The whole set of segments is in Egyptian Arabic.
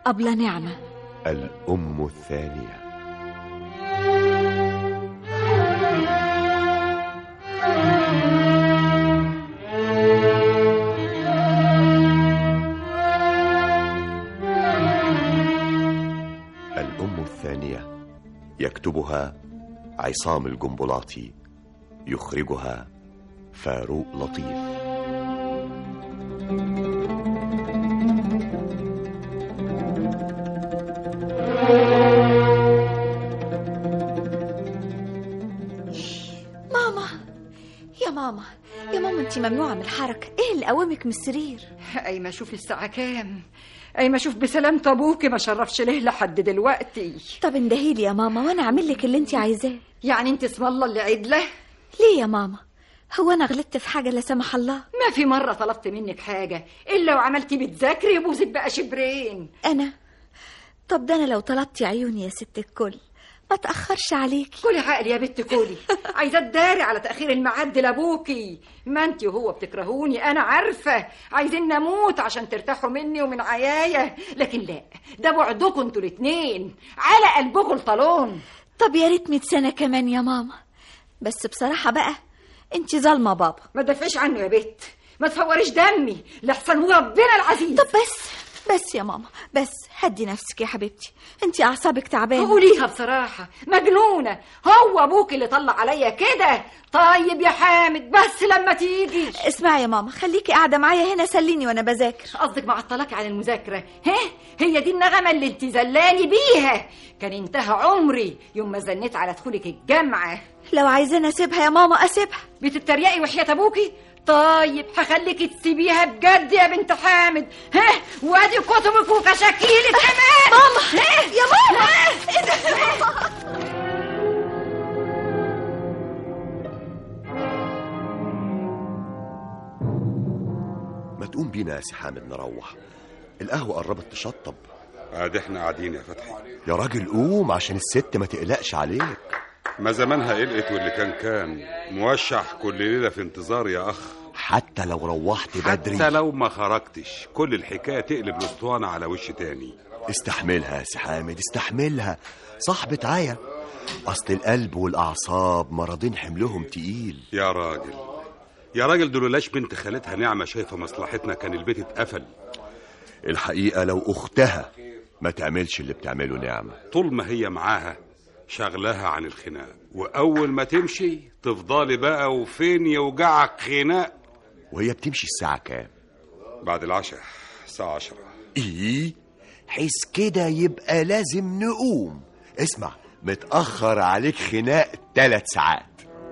أبلة نعمة الأم الثانية الأم الثانية يكتبها عصام الجنبلاطي يخرجها فاروق لطيف ماما يا ماما يا ماما انت ممنوعة من الحركة ايه اللي قومك من السرير أيما شوف الساعة كام أيما شوف بسلامة أبوكي ما شرفش ليه لحد دلوقتي طب اندهيلي يا ماما وانا اعمل لك اللي انت عايزاه يعني أنت اسم الله اللي عيد له ليه يا ماما هو انا غلطت في حاجة لا سمح الله ما في مرة طلبت منك حاجة إلا وعملتي بتذاكري يبوظك بقى شبرين انا طب ده انا لو طلبتي عيوني يا ست الكل ما تأخرش عليكي كلي عقل يا بنت كلي عايزة تداري على تأخير الميعاد لأبوكي ما أنت وهو بتكرهوني أنا عارفة عايزين نموت عشان ترتاحوا مني ومن عيايا لكن لا ده بعدكم انتوا الاتنين على قلبكم الطالون طب يا ريت 100 سنة كمان يا ماما بس بصراحة بقى انت ظالمة بابا ما تدافعيش عنه يا بت ما تفوريش دمي لحسن هو ربنا العزيز طب بس بس يا ماما بس هدي نفسك يا حبيبتي انت اعصابك تعبانه قوليها بصراحة مجنونة هو أبوك اللي طلع عليا كده طيب يا حامد بس لما تيجي اسمعي يا ماما خليكي قاعده معايا هنا سليني وانا بذاكر قصدك معطلك عن المذاكرة ها هي دي النغمة اللي انت زلاني بيها كان انتهى عمري يوم ما زنيت على دخولك الجامعة لو عايزاني اسيبها يا ماما اسيبها بتتريقي وحياة ابوكي طيب هخليكي تسيبيها بجد يا بنت حامد ها وادي كتبك وكشاكيلك كمان ماما ها يا ماما ايه ده يا ماما ما تقوم بينا يا سي حامد نروح القهوة قربت تشطب عادي احنا قاعدين يا فتحي يا راجل قوم عشان الست ما تقلقش عليك ما زمانها قلقت واللي كان كان موشح كل ليلة في انتظار يا أخ حتى لو روحت بدري حتى لو ما خرجتش كل الحكاية تقلب الأسطوانة على وش تاني استحملها يا سي حامد استحملها صاحبة عيا أصل القلب والأعصاب مرضين حملهم تقيل يا راجل يا راجل دولولاش بنت خالتها نعمة شايفة مصلحتنا كان البيت اتقفل الحقيقة لو أختها ما تعملش اللي بتعمله نعمة طول ما هي معاها شغلها عن الخناق وأول ما تمشي تفضلي بقى وفين يوجعك خناق وهي بتمشي الساعة كام بعد العشاء الساعة عشرة إيه حس كده يبقى لازم نقوم اسمع متأخر عليك خناق ثلاث ساعات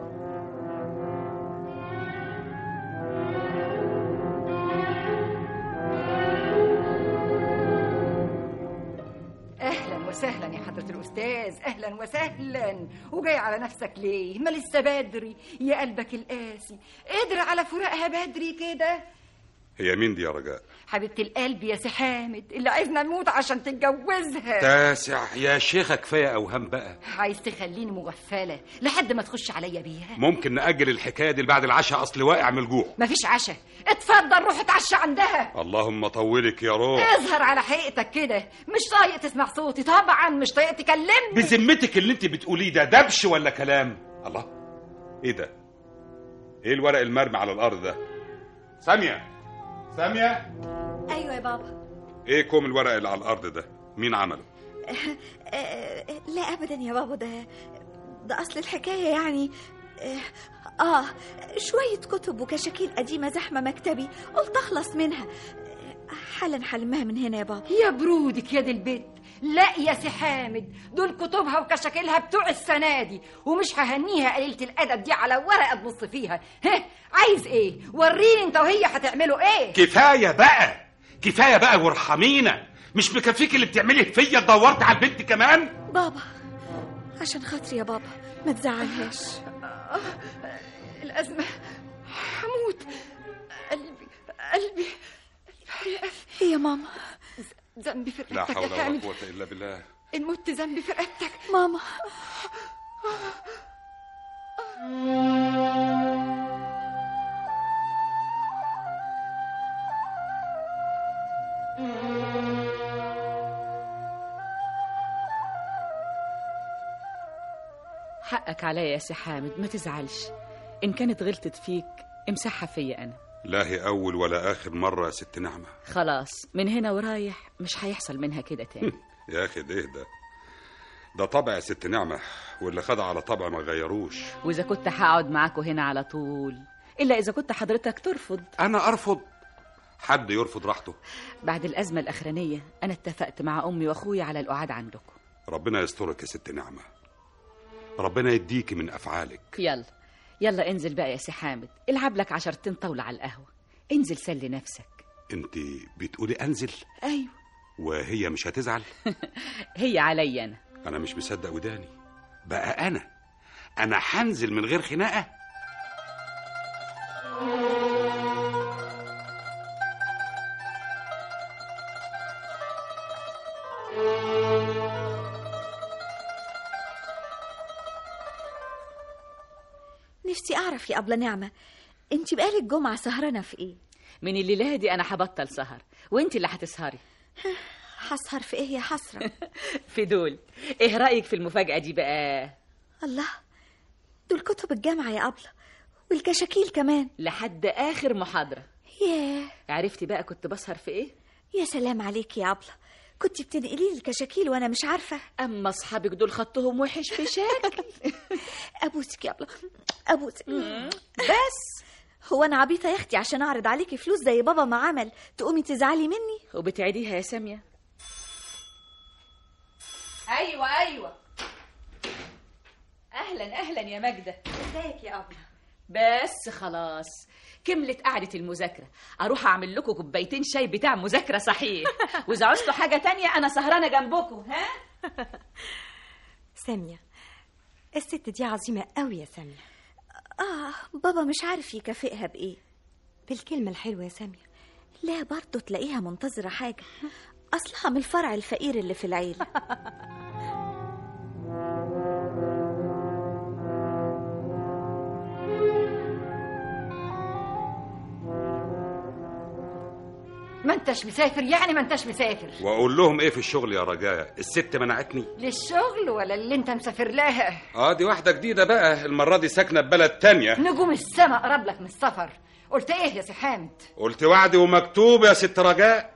اهلا وسهلا يا حضرة الاستاذ اهلا وسهلا وجاي على نفسك ليه ما لسه بدري يا قلبك القاسي قدر على فراقها بدري كده هي مين دي يا رجاء حبيبة القلب يا سي حامد اللي عايزنا نموت عشان تتجوزها تاسع يا شيخة كفاية أوهام بقى عايز تخليني مغفلة لحد ما تخش عليا بيها ممكن نأجل الحكاية دي بعد العشاء أصل واقع من الجوع مفيش عشاء اتفضل روح اتعشى عندها اللهم طولك يا روح اظهر على حقيقتك كده مش طايق تسمع صوتي طبعا مش طايق تكلمني بذمتك اللي انت بتقوليه ده دبش ولا كلام الله ايه ده ايه الورق المرمي على الارض ده ساميه ساميه ايوه يا بابا ايه كوم الورق اللي على الارض ده مين عمله آه، لا ابدا يا بابا ده ده اصل الحكايه يعني آه، اه شويه كتب وكشاكيل قديمه زحمه مكتبي قلت اخلص منها آه، حالا حلمها من هنا يا بابا يا برودك يا دي البيت لا يا سي حامد دول كتبها وكشاكيلها بتوع السنة دي ومش ههنيها قليلة الأدب دي على ورقة تبص فيها ها عايز ايه وريني انت وهي هتعملوا ايه كفايه بقى كفايه بقى وارحمينا مش مكفيك اللي بتعمليه فيا دورت على البنت كمان بابا عشان خاطري يا بابا ما تزعلهاش الأزمة هموت قلبي قلبي هي يا ماما ذنبي في لا رقبتك حول يا ولا حامد قوه الا بالله إن مت ذنبي في رقبتك ماما حقك عليا يا سي حامد ما تزعلش إن كانت غلطت فيك امسحها فيا أنا لا هي أول ولا آخر مرة يا ست نعمة خلاص من هنا ورايح مش هيحصل منها كده تاني يا أخي ده إيه ده ده طبع يا ست نعمة واللي خد على طبع ما غيروش وإذا كنت هقعد معاكوا هنا على طول إلا إذا كنت حضرتك ترفض أنا أرفض حد يرفض راحته بعد الأزمة الأخرانية أنا اتفقت مع أمي وأخويا على القعاد عندكم ربنا يسترك يا ست نعمة ربنا يديكي من أفعالك يلا يلا انزل بقى يا سي حامد العب لك عشرتين طاولة على القهوة انزل سلي نفسك أنت بتقولي أنزل أيوة وهي مش هتزعل هي عليا أنا أنا مش مصدق وداني بقى أنا أنا هنزل من غير خناقة نفسي أعرف يا أبلة نعمة أنت بقالك جمعة سهرانة في إيه؟ من الليلة دي أنا هبطل سهر وانت اللي هتسهري هسهر في إيه يا حسرة؟ في دول ايه رأيك في المفاجأة دي بقى الله دول كتب الجامعة يا أبلة والكشاكيل كمان لحد آخر محاضرة ياه عرفتي بقى كنت بسهر في ايه يا سلام عليك يا أبلة كنت بتنقلي لي الكشاكيل وأنا مش عارفة أما أصحابك دول خطهم وحش في شكل أبوسك يا أبلة أبوسك بس هو أنا عبيطة يا أختي عشان أعرض عليكي فلوس زي بابا ما عمل تقومي تزعلي مني وبتعيديها يا سامية أيوة أيوة أهلا أهلا يا ماجدة ازيك يا أبلة بس خلاص كملت قعدة المذاكرة أروح أعمل لكم كوبايتين شاي بتاع مذاكرة صحيح وإذا عوزتوا حاجة تانية أنا سهرانة جنبكم ها سامية الست دي عظيمة قوي يا سامية آه بابا مش عارف يكافئها بإيه بالكلمة الحلوة يا سامية لا برضه تلاقيها منتظرة حاجة أصلها من الفرع الفقير اللي في العيلة ما انتش مسافر يعني ما انتش مسافر وأقول لهم إيه في الشغل يا رجاء الست منعتني للشغل ولا اللي انت مسافر لها آه دي واحدة جديدة بقى المرة دي ساكنة في بلد تانية نجوم السما قرب لك من السفر قلت ايه يا سي حامد قلت وعد ومكتوب يا ست رجاء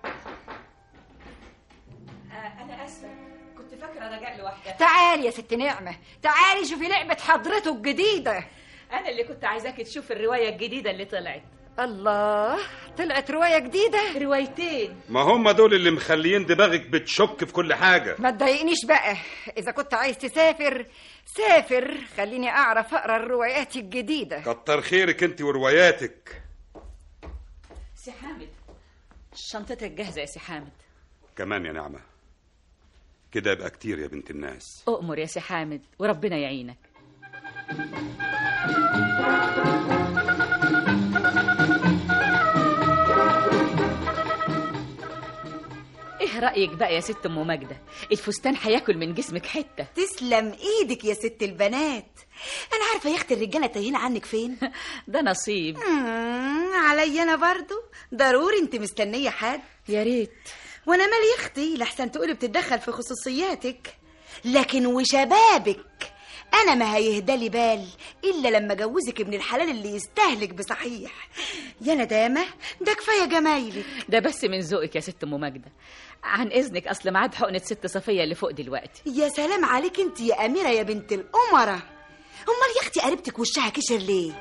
أنا آسفة كنت فاكرة رجاء لوحدها تعالي يا ست نعمة تعالي شوفي لعبة حضرته الجديدة أنا اللي كنت عايزاكي تشوف الرواية الجديدة اللي طلعت الله طلعت رواية جديدة روايتين ما هم دول اللي مخليين دماغك بتشك في كل حاجة ما تضايقنيش بقى إذا كنت عايز تسافر سافر خليني أعرف أقرأ الروايات الجديدة كتر خيرك انت ورواياتك سي حامد شنطتك جاهزة يا سي حامد كمان يا نعمة كده يبقى كتير يا بنت الناس أؤمر يا سي حامد وربنا يعينك ايه رأيك بقى يا ست ام ماجدة الفستان هياكل من جسمك حتة تسلم ايدك يا ست البنات انا عارفه يا اختي الرجاله تايهين عنك فين ده نصيب مم، عليا انا برضو ضروري انت مستنيه حد يا ريت وانا مالي يا اختي لحسن تقولي بتتدخل في خصوصياتك لكن وشبابك انا ما هيهدالي بال الا لما جوزك ابن الحلال اللي يستهلك بصحيح يا ندامه ده كفايه جمايلك ده بس من ذوقك يا ست ام ماجدة عن اذنك اصل ميعاد حقنة ست صفية اللي فوق دلوقتي يا سلام عليك انت يا اميره يا بنت الامراء امال يا اختي قريبتك وشها كشر ليه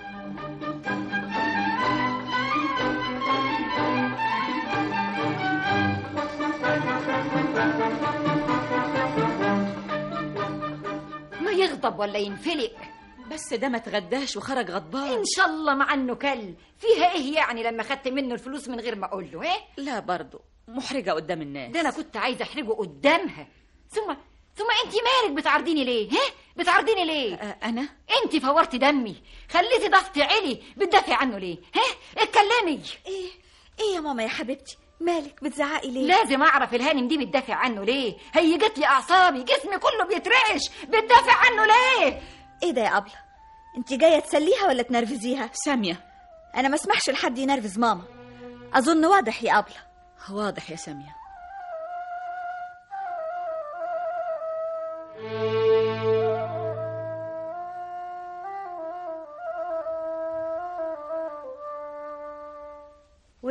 ما يغضب ولا ينفلق بس ده ما تغداش وخرج غضبان إن شاء الله مع إنه كل فيها إيه يعني لما خدت منه الفلوس من غير ما أقول له إيه لا برضه محرجة قدام الناس ده أنا كنت عايزة أحرجه قدامها ثم ثم أنت مالك بتعرضيني ليه ها بتعرضيني ليه أه، انا أنت فورتي دمي خليتي ضغطي علي بتدافعي عنه ليه ها اتكلمي إيه إيه يا ماما يا حبيبتي مالك بتزعقي ليه لازم اعرف الهانم دي بتدافع عنه ليه هي جت لي اعصابي جسمي كله بيترعش بتدافع عنه ليه إيه ده يا أبلة أنت جاية تسليها ولا تنرفزيها سامية أنا ما اسمحش لحد ينرفز ماما أظن واضح يا أبلة واضح يا سامية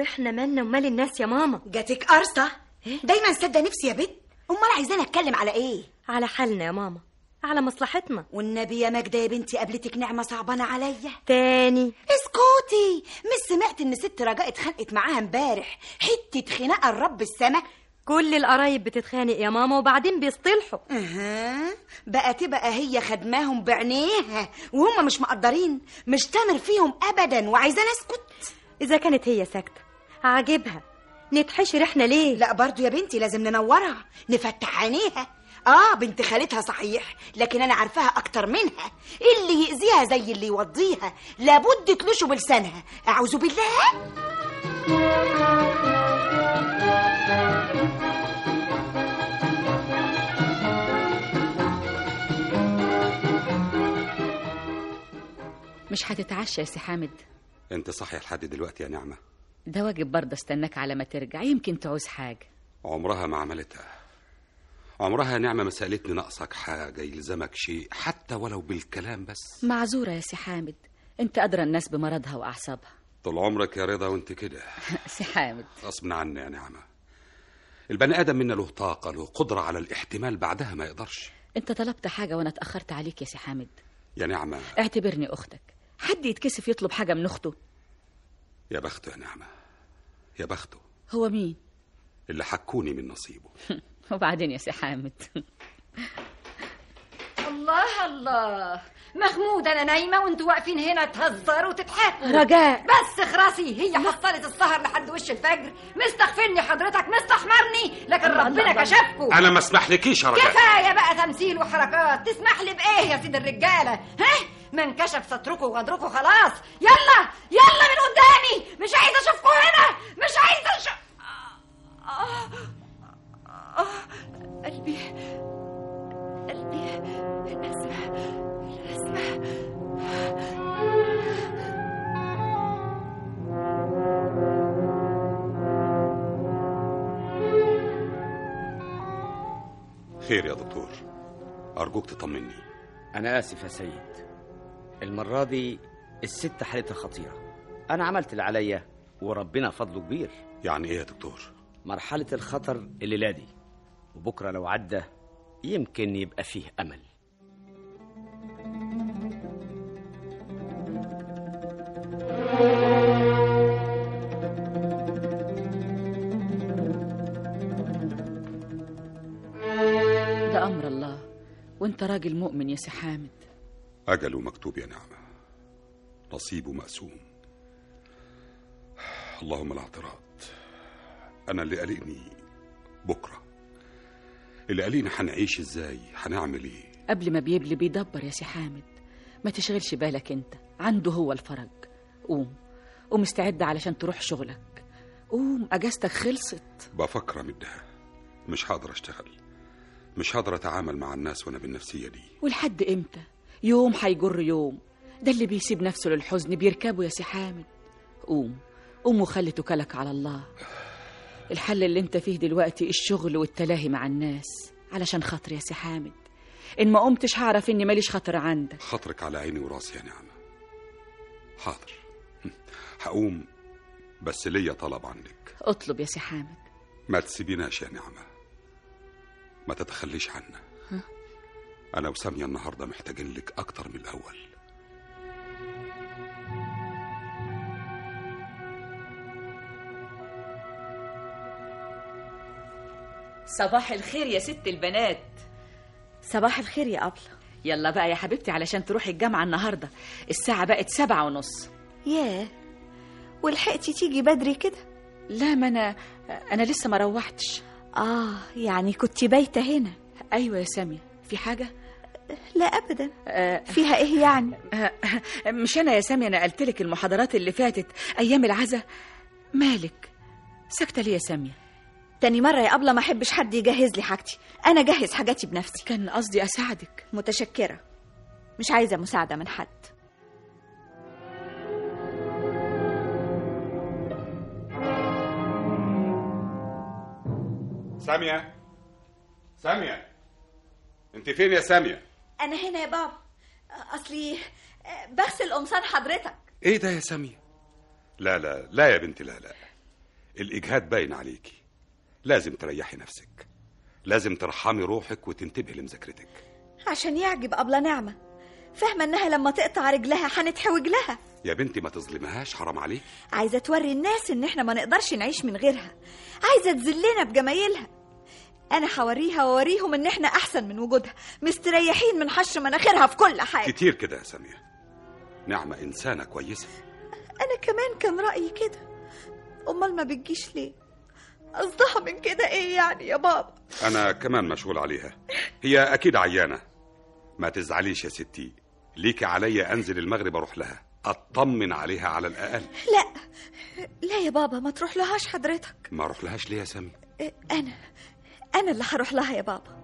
احنا مالنا ومال الناس يا ماما جاتك قرصة دايما سادة نفسي يا بنت امال عايزاني اتكلم على ايه على حالنا يا ماما على مصلحتنا والنبي يا ماجدة يا بنتي قابلتك نعمة صعبانة عليا تاني اسكتي مش سمعت ان ست رجاء اتخانقت معاها امبارح حتة خناقة الرب السما كل القرايب بتتخانق يا ماما وبعدين بيصطلحوا اها بقى تبقى هي خدماهم بعينيها وهم مش مقدرين مش تامر فيهم ابدا وعايزاني اسكت اذا كانت هي ساكته عاجبها نتحشر احنا ليه لا برضو يا بنتي لازم ننورها نفتح عينيها اه بنت خالتها صحيح لكن انا عارفاها اكتر منها اللي يأذيها زي اللي يوضيها لابد تلوشه بلسانها اعوذ بالله مش هتتعشى يا سي حامد انت صاحيه لحد دلوقتي يا نعمه ده واجب برضه استناك على ما ترجع يمكن تعوز حاجة عمرها ما عملتها عمرها يا نعمه ما سالتني ناقصك حاجه يلزمك شيء حتى ولو بالكلام بس معذورة يا سي حامد انت أدرى الناس بمرضها وأعصابها طول عمرك يا رضا وانت كده سي حامد غصب عني يا نعمه البني ادم منا له طاقه له قدره على الاحتمال بعدها ما يقدرش انت طلبت حاجة وانا اتأخرت عليك يا سي حامد يا نعمه اعتبرني أختك حد يتكسف يطلب حاجة من أخته يا بخته يا نعمه يا بخته هو مين اللي حكوني من نصيبه وبعدين يا سي حامد الله الله محمود انا نايمه وانتوا واقفين هنا تهزروا وتضحكوا رجاء بس خراسي هي حصلت السهر لحد وش الفجر مستغفرني حضرتك مستحمرني لكن ربنا كشفكوا انا ما اسمحلكيش يا رجاء كفايه بقى تمثيل وحركات تسمح لي بايه يا سيد الرجاله ها ما انكشف ستركوا وغدركوا خلاص يلا يلا من قدامي مش عايزه اشوفكوا هنا مش عايزه اشوف قلبي قلبي الأسمع الأسمع خير يا دكتور ارجوك تطمني أنا آسف يا سيد المرة دي الست حالتها خطيرة أنا عملت اللي عليا وربنا فضله كبير يعني ايه يا دكتور مرحلة الخطر الليلة دي وبكرة لو عدى يمكن يبقى فيه أمل ده أمر الله وانت راجل مؤمن يا سي حامد أجله مكتوب يا نعمة نصيبه مقسوم اللهم لا اعتراض أنا اللي قلقني بكرة اللي قلقني هنعيش إزاي هنعمل إيه قبل ما بيبلي بيدبر يا سي حامد ما تشغلش بالك انت عنده هو الفرج قوم قوم استعد علشان تروح شغلك قوم اجازتك خلصت بفكر أمدها مش هقدر أشتغل مش هقدر أتعامل مع الناس وأنا بالنفسية دي ولحد امتى يوم هيجر يوم ده اللي بيسيب نفسه للحزن بيركبه يا سي حامد قوم قوم وخلي توكلك على الله الحل اللي انت فيه دلوقتي الشغل والتلاهي مع الناس علشان خاطر يا سي حامد ان ما قمتش هعرف اني ماليش خاطر عندك خاطرك على عيني وراسي يا نعمة حاضر هقوم بس ليا طلب عندك اطلب يا سي حامد ما تسيبيناش يا نعمة ما تتخليش عنا أنا وسامية النهاردة محتاجين لك أكتر من الأول صباح الخير يا ست البنات صباح الخير يا أبلة يلا بقى يا حبيبتي علشان تروحي الجامعة النهاردة الساعة بقت سبعة ونص ياه ولحقتي تيجي بدري كده لا ما أنا أنا لسه ما روحتش آه يعني كنت بايتة هنا أيوة يا سامية في حاجة لا أبدا آه فيها إيه يعني آه، مش أنا يا سامية أنا قلت لك المحاضرات اللي فاتت أيام العزا مالك ساكتة ليه يا سامية تاني مرة يا أبلة ما أحبش حد يجهز لي حاجتي أنا أجهز حاجاتي بنفسي كان قصدي أساعدك متشكرة مش عايزة مساعدة من حد سامية سامية أنت فين يا سامية أنا هنا يا بابا أصلي بغسل قمصان حضرتك إيه ده يا سامية لا لا لا يا بنتي لا لا الإجهاد باين عليكي لازم تريحي نفسك لازم ترحمي روحك وتنتبهي لمذاكرتك عشان يعجب أبلة نعمة فاهمة إنها لما تقطع رجلها هنتحوج لها يا بنتي ما تظلمهاش حرام عليك عايزة توري الناس إن إحنا ما نقدرش نعيش من غيرها عايزة تذلنا بجمايلها أنا هوريها وأوريهم إن إحنا أحسن من وجودها مستريحين من حش مناخيرها في كل حاجة كتير كده يا سامية نعمة إنسانة كويسة أنا كمان كان رأيي كده أمال ما بتجيش ليه قصدها من كده إيه يعني يا بابا أنا كمان مشغول عليها هي أكيد عيانة ما تزعليش يا ستي ليكي عليا أنزل المغرب أروح لها أطمن عليها على الأقل لا لا يا بابا ما تروح لهاش حضرتك ما أروح لهاش ليه يا سامي إيه، أنا أنا اللي هروح لها يا بابا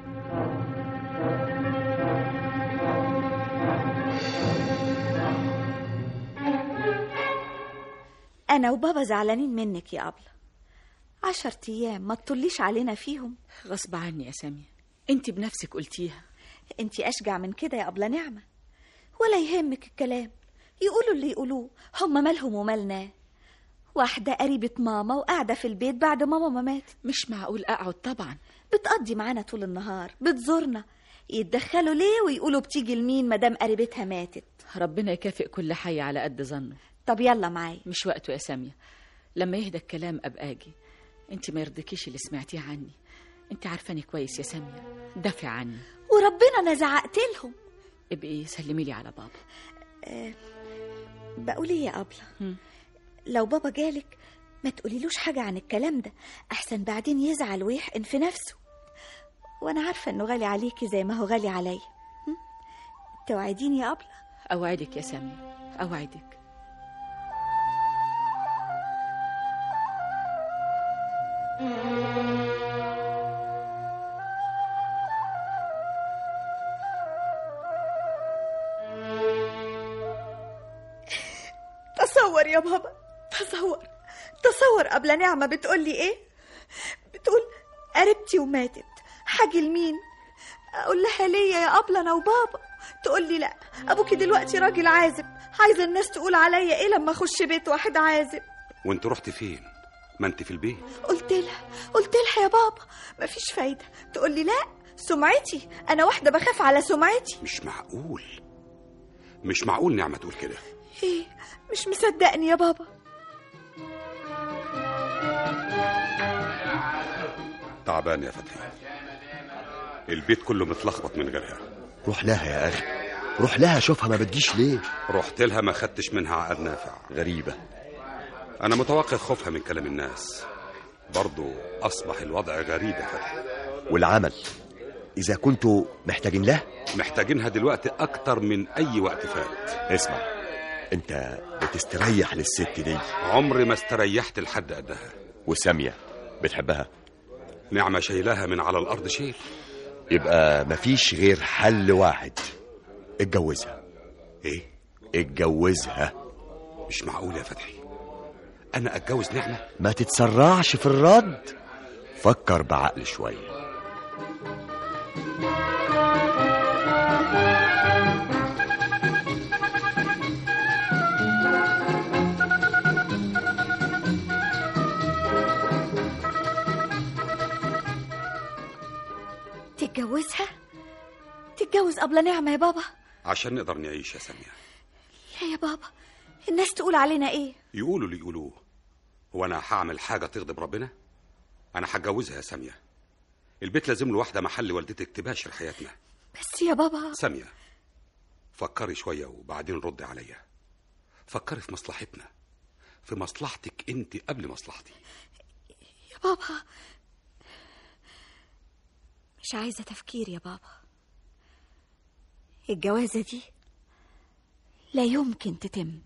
أنا وبابا زعلانين منك يا أبلة عشر أيام ما تطليش علينا فيهم غصب عني يا سامية انت بنفسك قلتيها انت أشجع من كده يا أبلة نعمة ولا يهمك الكلام يقولوا اللي يقولوه هم مالهم ومالنا واحدة قريبة ماما وقاعدة في البيت بعد ماما ما ماتت مش معقول اقعد طبعا بتقضي معانا طول النهار بتزورنا يتدخلوا ليه ويقولوا بتيجي لمين مدام قريبتها ماتت ربنا يكافئ كل حي على قد ظنه طب يلا معايا مش وقته يا سامية لما يهدى الكلام ابقى اجي انت ما يرضيكيش اللي سمعتيه عني انت عارفاني كويس يا سامية دافع عني وربنا انا زعقت لهم ابقي سلمي لي على بابا أه بقول ايه يا ابله هم. لو بابا جالك ما تقوليلوش حاجه عن الكلام ده احسن بعدين يزعل ويحقن في نفسه وانا عارفه انه غالي عليكي زي ما هو غالي عليا هم؟ توعديني يا ابله اوعدك يا سامية اوعدك تصور يا بابا تصور تصور قبل نعمة بتقولي ايه بتقول قريبتي وماتت حاجي لمين اقول لها ليا يا ابله انا وبابا تقول لي لا ابوكي دلوقتي راجل عازب عايزه الناس تقول عليا ايه لما اخش بيت واحد عازب وانت رحت فين ما انت في البيت قلت لها قلت لها يا بابا مفيش فايده تقول لي لا سمعتي انا واحده بخاف على سمعتي مش معقول مش معقول نعمة تقول كده ايه مش مصدقني يا بابا تعبان يا فتحي البيت كله متلخبط من غيرها روح لها يا أخي روح لها شوفها ما بتجيش ليه رحت لها ما خدتش منها عقد نافع غريبة انا متوقع خوفها من كلام الناس برضو اصبح الوضع غريب يا فتحي والعمل إذا كنتوا محتاجين له محتاجينها دلوقتي اكتر من اي وقت فات اسمع انت بتستريح للست دي عمري ما استريحت لحد قدها وسامية بتحبها نعمة شايلاها من على الارض شيل يبقى مفيش غير حل واحد اتجوزها ايه اتجوزها مش معقول يا فتحي انا اتجوز نعمة ما تتسرعش في الرد فكر بعقل شوية تتجوزها تتجوز قبل نعمه يا بابا عشان نقدر نعيش يا سامية لا يا بابا الناس تقول علينا ايه يقولوا اللي يقولوه هو انا هعمل حاجة تغضب ربنا انا هتجوزها يا سامية البيت لازم له واحدة محل والدتك تباشر حياتنا بس يا بابا سامية فكري شوية وبعدين ردي عليا فكري في مصلحتنا في مصلحتك انت قبل مصلحتي يا بابا مش عايزة تفكير يا بابا الجوازة دي لا يمكن تتم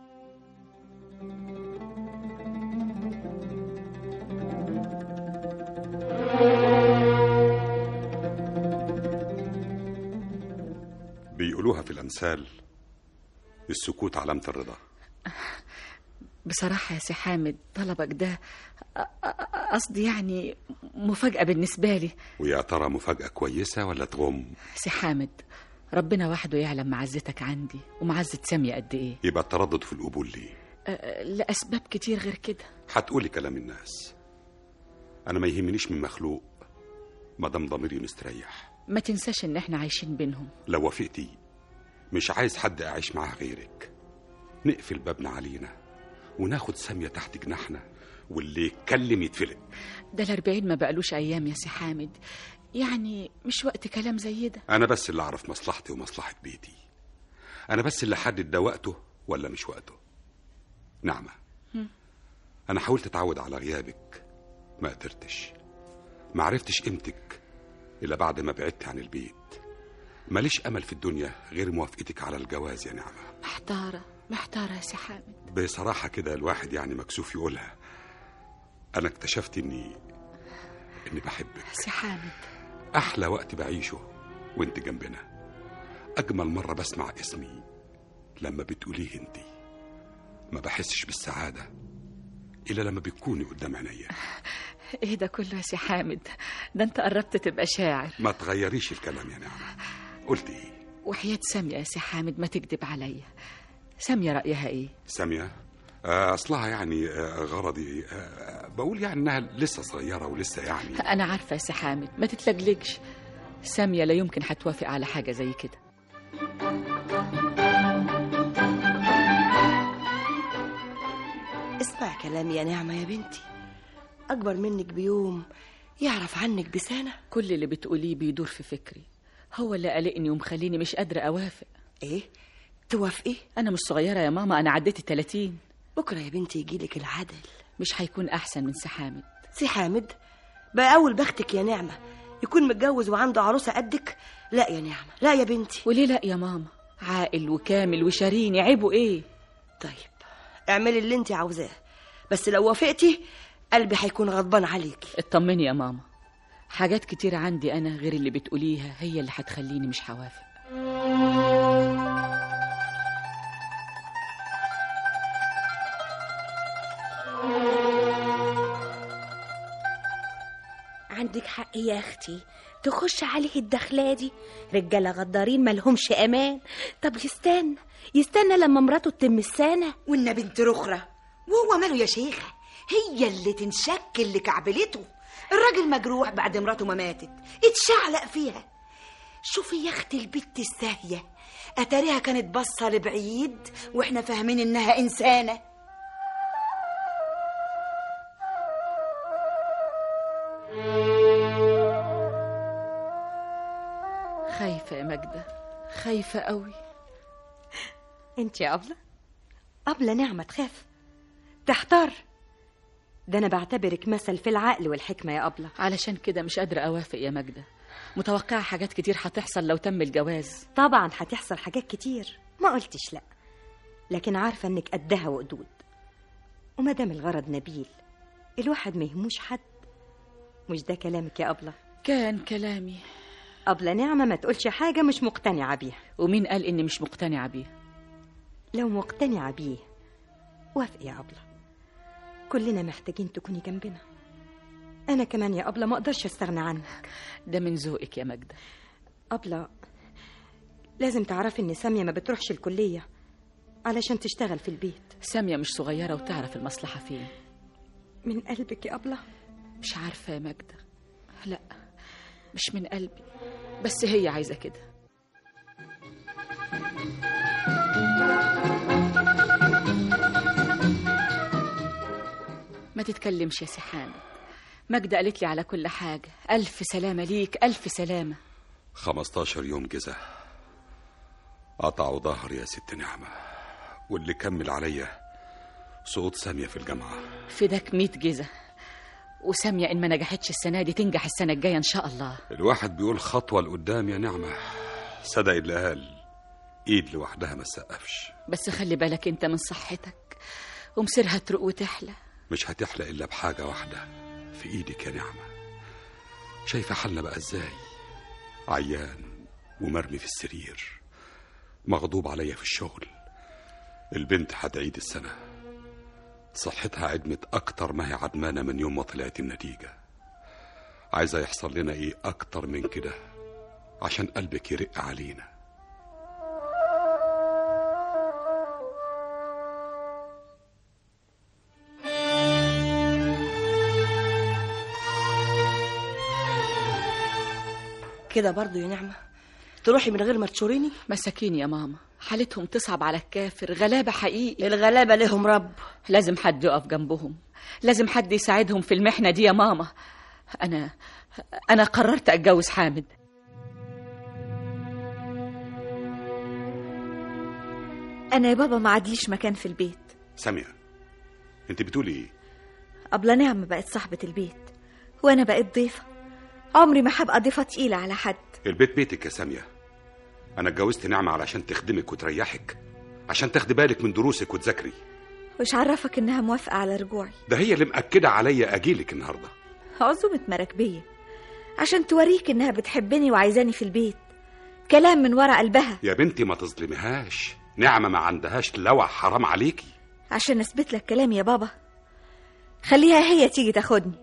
بيقولوها في الأمثال السكوت علامة الرضا بصراحة يا سي حامد طلبك ده أ- أ- قصدي يعني مفاجأة بالنسبة لي ويا ترى مفاجأة كويسة ولا تغم سي حامد ربنا وحده يعلم معزتك عندي ومعزة سامية قد ايه يبقى التردد في القبول ليه أه، لأسباب كتير غير كده هتقولي كلام الناس انا ما يهمنيش من مخلوق ما دام ضميري مستريح ما تنساش إن إحنا عايشين بينهم لو وافقتي مش عايز حد اعيش معاه غيرك نقفل بابنا علينا وناخد سامية تحت جناحنا واللي يتكلم يتفلق ده الأربعين ما بقالوش أيام يا سي حامد يعني مش وقت كلام زي ده انا بس اللي اعرف مصلحتي ومصلحة بيتي انا بس اللي حدد ده وقته ولا مش وقته نعمة انا حاولت اتعود على غيابك ما قدرتش ما عرفتش قيمتك الا بعد ما بعدت عن البيت ماليش امل في الدنيا غير موافقتك على الجواز يا نعمة محتارة محتارة يا سي حامد بصراحة كده الواحد يعني مكسوف يقولها أنا اكتشفت إني إني بحبك سي حامد أحلى وقت بعيشه وأنت جنبنا أجمل مرة بسمع اسمي لما بتقوليه أنت ما بحسش بالسعادة إلا لما بتكوني قدام عينيا إيه ده كله يا سي حامد ده أنت قربت تبقى شاعر ما تغيريش الكلام يا نعمة قلت إيه وحياة سامية يا سي حامد ما تكذب عليا سامية رأيها إيه سامية آه، أصلها يعني آه، غرضي آه، بقول يعني إنها لسه صغيرة ولسه يعني أنا عارفة يا سي حامد ما تتلجلجش سامية لا يمكن هتوافق على حاجة زي كده اسمع كلامي يا نعمة يا بنتي أكبر منك بيوم يعرف عنك بسنة كل اللي بتقوليه بيدور في فكري هو اللي قلقني ومخليني مش قادرة أوافق إيه توافقي أنا مش صغيرة يا ماما أنا عديت التلاتين بكرة يا بنتي يجيلك العدل مش هيكون أحسن من سي حامد سي حامد بقى أول بختك يا نعمة يكون متجوز وعنده عروسة قدك لا يا نعمة لا يا بنتي وليه لا يا ماما عاقل وكامل وشرين يعيبه إيه طيب اعملي اللي انت عاوزاه بس لو وافقتي قلبي هيكون غضبان عليكي اطمني يا ماما حاجات كتير عندي أنا غير اللي بتقوليها هي اللي هتخليني مش هوافق عندك حق يا اختي تخش عليه الدخله دي رجاله غدارين ملهمش امان طب يستنى يستنى لما مراته تتم السنه وإن بنت رخرة وهو ماله يا شيخة هي اللي تنشك اللي كعبلته الراجل مجروح بعد مراته ما ماتت اتشعلق فيها شوفي يا اختي البت الساهية أتاريها كانت باصة لبعيد واحنا فاهمين انها إنسانة خايفة يا ماجدة خايفة قوي انت يا أبلة أبلة نعمة تخاف تحتار ده أنا بعتبرك مثل في العقل والحكمة يا أبلة علشان كده مش قادرة أوافق يا ماجدة متوقعة حاجات كتير هتحصل لو تم الجواز طبعا هتحصل حاجات كتير ما قلتش لا لكن عارفة انك قدها وقدود وما دام الغرض نبيل الواحد ما يهموش حد مش ده كلامك يا أبلة كان كلامي أبلة نعمة ما تقولش حاجة مش مقتنعة بيها ومين قال إني مش مقتنعة بيه لو مقتنعة بيه وافقي يا أبلة كلنا محتاجين تكوني جنبنا أنا كمان يا أبلة ما أقدرش أستغنى عنك ده من ذوقك يا ماجدة أبلة لازم تعرفي إن سامية ما بتروحش الكلية علشان تشتغل في البيت سامية مش صغيرة وتعرف المصلحة فين من قلبك يا أبلة مش عارفة يا ماجدة لا مش من قلبي بس هي عايزة كده ما تتكلمش يا سي حامد ماجدة قالت لي على كل حاجة ألف سلامة ليك ألف سلامة 15 يوم جزا قطعوا ظهري يا ست نعمة واللي كمل عليا سقوط سامية في الجامعة فداك ميت جزة وسامية إن ما نجحتش السنة دي تنجح السنة الجاية إن شاء الله الواحد بيقول خطوة لقدام يا نعمة صدق اللي قال ايد لوحدها ما تسقفش بس خلي بالك أنت من صحتك ومصيرها تروق وتحلى مش هتحلق الا بحاجة واحدة في ايدك يا نعمة شايفة حالنا بقى ازاي عيان ومرمي في السرير مغضوب عليا في الشغل البنت هتعيد السنة صحتها عدمت أكتر ما هي عدمانة من يوم ما طلعت النتيجة عايزة يحصل لنا إيه أكتر من كده عشان قلبك يرق علينا كده برضو يا نعمة تروحي من غير ما تشوريني مساكين يا ماما حالتهم تصعب على الكافر غلابة حقيقي الغلابة لهم رب لازم حد يقف جنبهم لازم حد يساعدهم في المحنة دي يا ماما أنا أنا قررت أتجوز حامد انا يا بابا ما عادليش مكان في البيت ساميه انت بتقولي ايه أبلة نعمة بقت صاحبة البيت وأنا بقيت ضيفة عمري ما هبقى ضيفة تقيلة على حد البيت بيتك يا ساميه انا اتجوزت نعمه علشان تخدمك وتريحك عشان تاخدي بالك من دروسك وتذاكري وش عرفك إنها موافقة على رجوعي ده هي اللي مأكده عليا اجيلك النهارده عزومة مراكبية عشان توريك إنها بتحبني وعايزاني في البيت كلام من ورا قلبها يا بنتي ما تظلميهاش نعمه ما عندهاش لوع حرام عليكي عشان أثبت لك كلامي يا بابا خليها هي تيجي تاخدني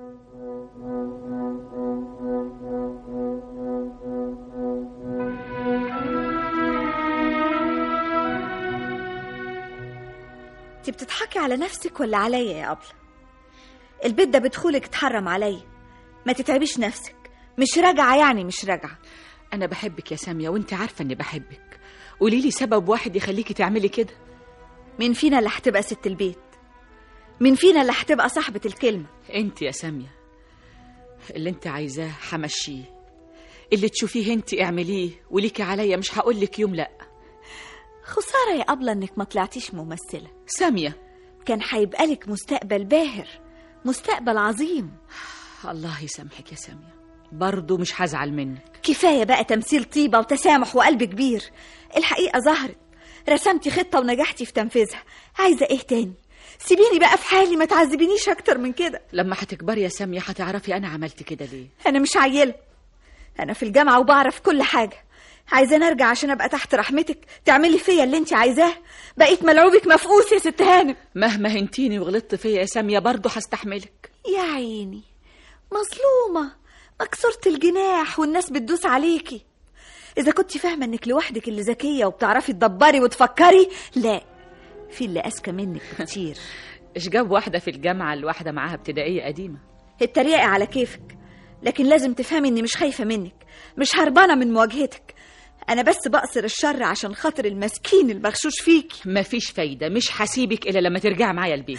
انت بتضحكي على نفسك ولا عليا يا أبلة البيت ده بدخولك اتحرم عليا ما تتعبيش نفسك مش راجعة يعني مش راجعة أنا بحبك يا سامية وأنت عارفة إني بحبك قولي لي سبب واحد يخليكي تعملي كده مين فينا اللي هتبقى ست البيت مين فينا اللي هتبقى صاحبة الكلمة أنت يا سامية اللي أنت عايزاه همشيه اللي تشوفيه أنت اعمليه وليكي عليا مش هقولك يوم لأ خسارة يا أبلة إنك ما طلعتيش ممثلة سامية كان هيبقى لك مستقبل باهر مستقبل عظيم الله يسامحك يا سامية برضه مش هزعل منك كفاية بقى تمثيل طيبة وتسامح وقلب كبير الحقيقة ظهرت رسمتي خطة ونجحتي في تنفيذها عايزة ايه تاني سيبيني بقى في حالي ما تعذبينيش اكتر من كده لما هتكبري يا سامية هتعرفي أنا عملت كده ليه انا مش عيلة انا في الجامعة وبعرف كل حاجة عايزة نرجع عشان ابقى تحت رحمتك تعملي فيا اللي انت عايزاه بقيت ملعوبك مفقوس يا ست هانم مهما هنتيني وغلطت فيا يا سامية برضه هستحملك يا عيني مظلومة مكسورة الجناح والناس بتدوس عليكي إذا كنت فاهمة إنك لوحدك اللي ذكية وبتعرفي تدبري وتفكري لا في اللي أذكى منك كتير إيش جاب واحدة في الجامعة الواحدة معاها ابتدائية قديمة التريقة على كيفك لكن لازم تفهمي إني مش خايفة منك مش هربانة من مواجهتك أنا بس بقصر الشر عشان خاطر المسكين المغشوش فيكي مفيش فايدة مش هسيبك إلا لما ترجعي معايا البيت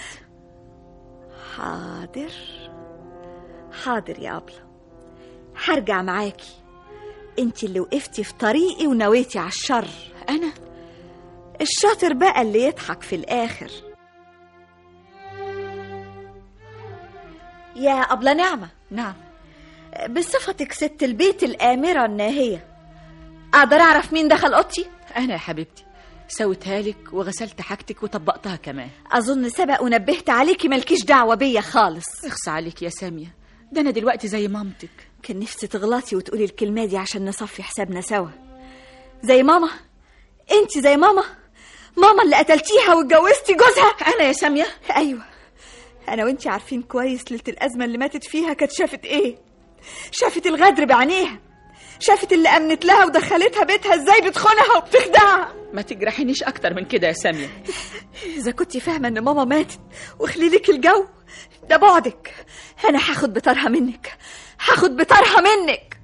حاضر حاضر يا أبلة هرجع معاكي انت اللي وقفتي في طريقي ونويتي على الشر أنا الشاطر بقى اللي يضحك في الآخر يا أبلة نعمة نعم بصفتك ست البيت الآمرة الناهية أقدر أعرف مين دخل أوضتي؟ أنا يا حبيبتي سويتها لك وغسلت حاجتك وطبقتها كمان أظن سبق ونبهت عليكي مالكيش دعوة بيا خالص اخص عليك يا سامية ده أنا دلوقتي زي مامتك كان نفسي تغلطي وتقولي الكلمة دي عشان نصفي حسابنا سوا زي ماما انت زي ماما ماما اللي قتلتيها واتجوزتي جوزها أنا يا سامية ايوه انا وانت عارفين كويس ليله الازمه اللي ماتت فيها كانت شافت ايه شافت الغدر بعينيها شافت اللي امنت لها ودخلتها بيتها ازاي بتخونها وبتخدعها ما تجرحينيش أكتر من كده يا سامية اذا كنت فاهمه ان ماما ماتت وخليلك الجو ده بعدك انا هاخد بطارها منك هاخد بطارها منك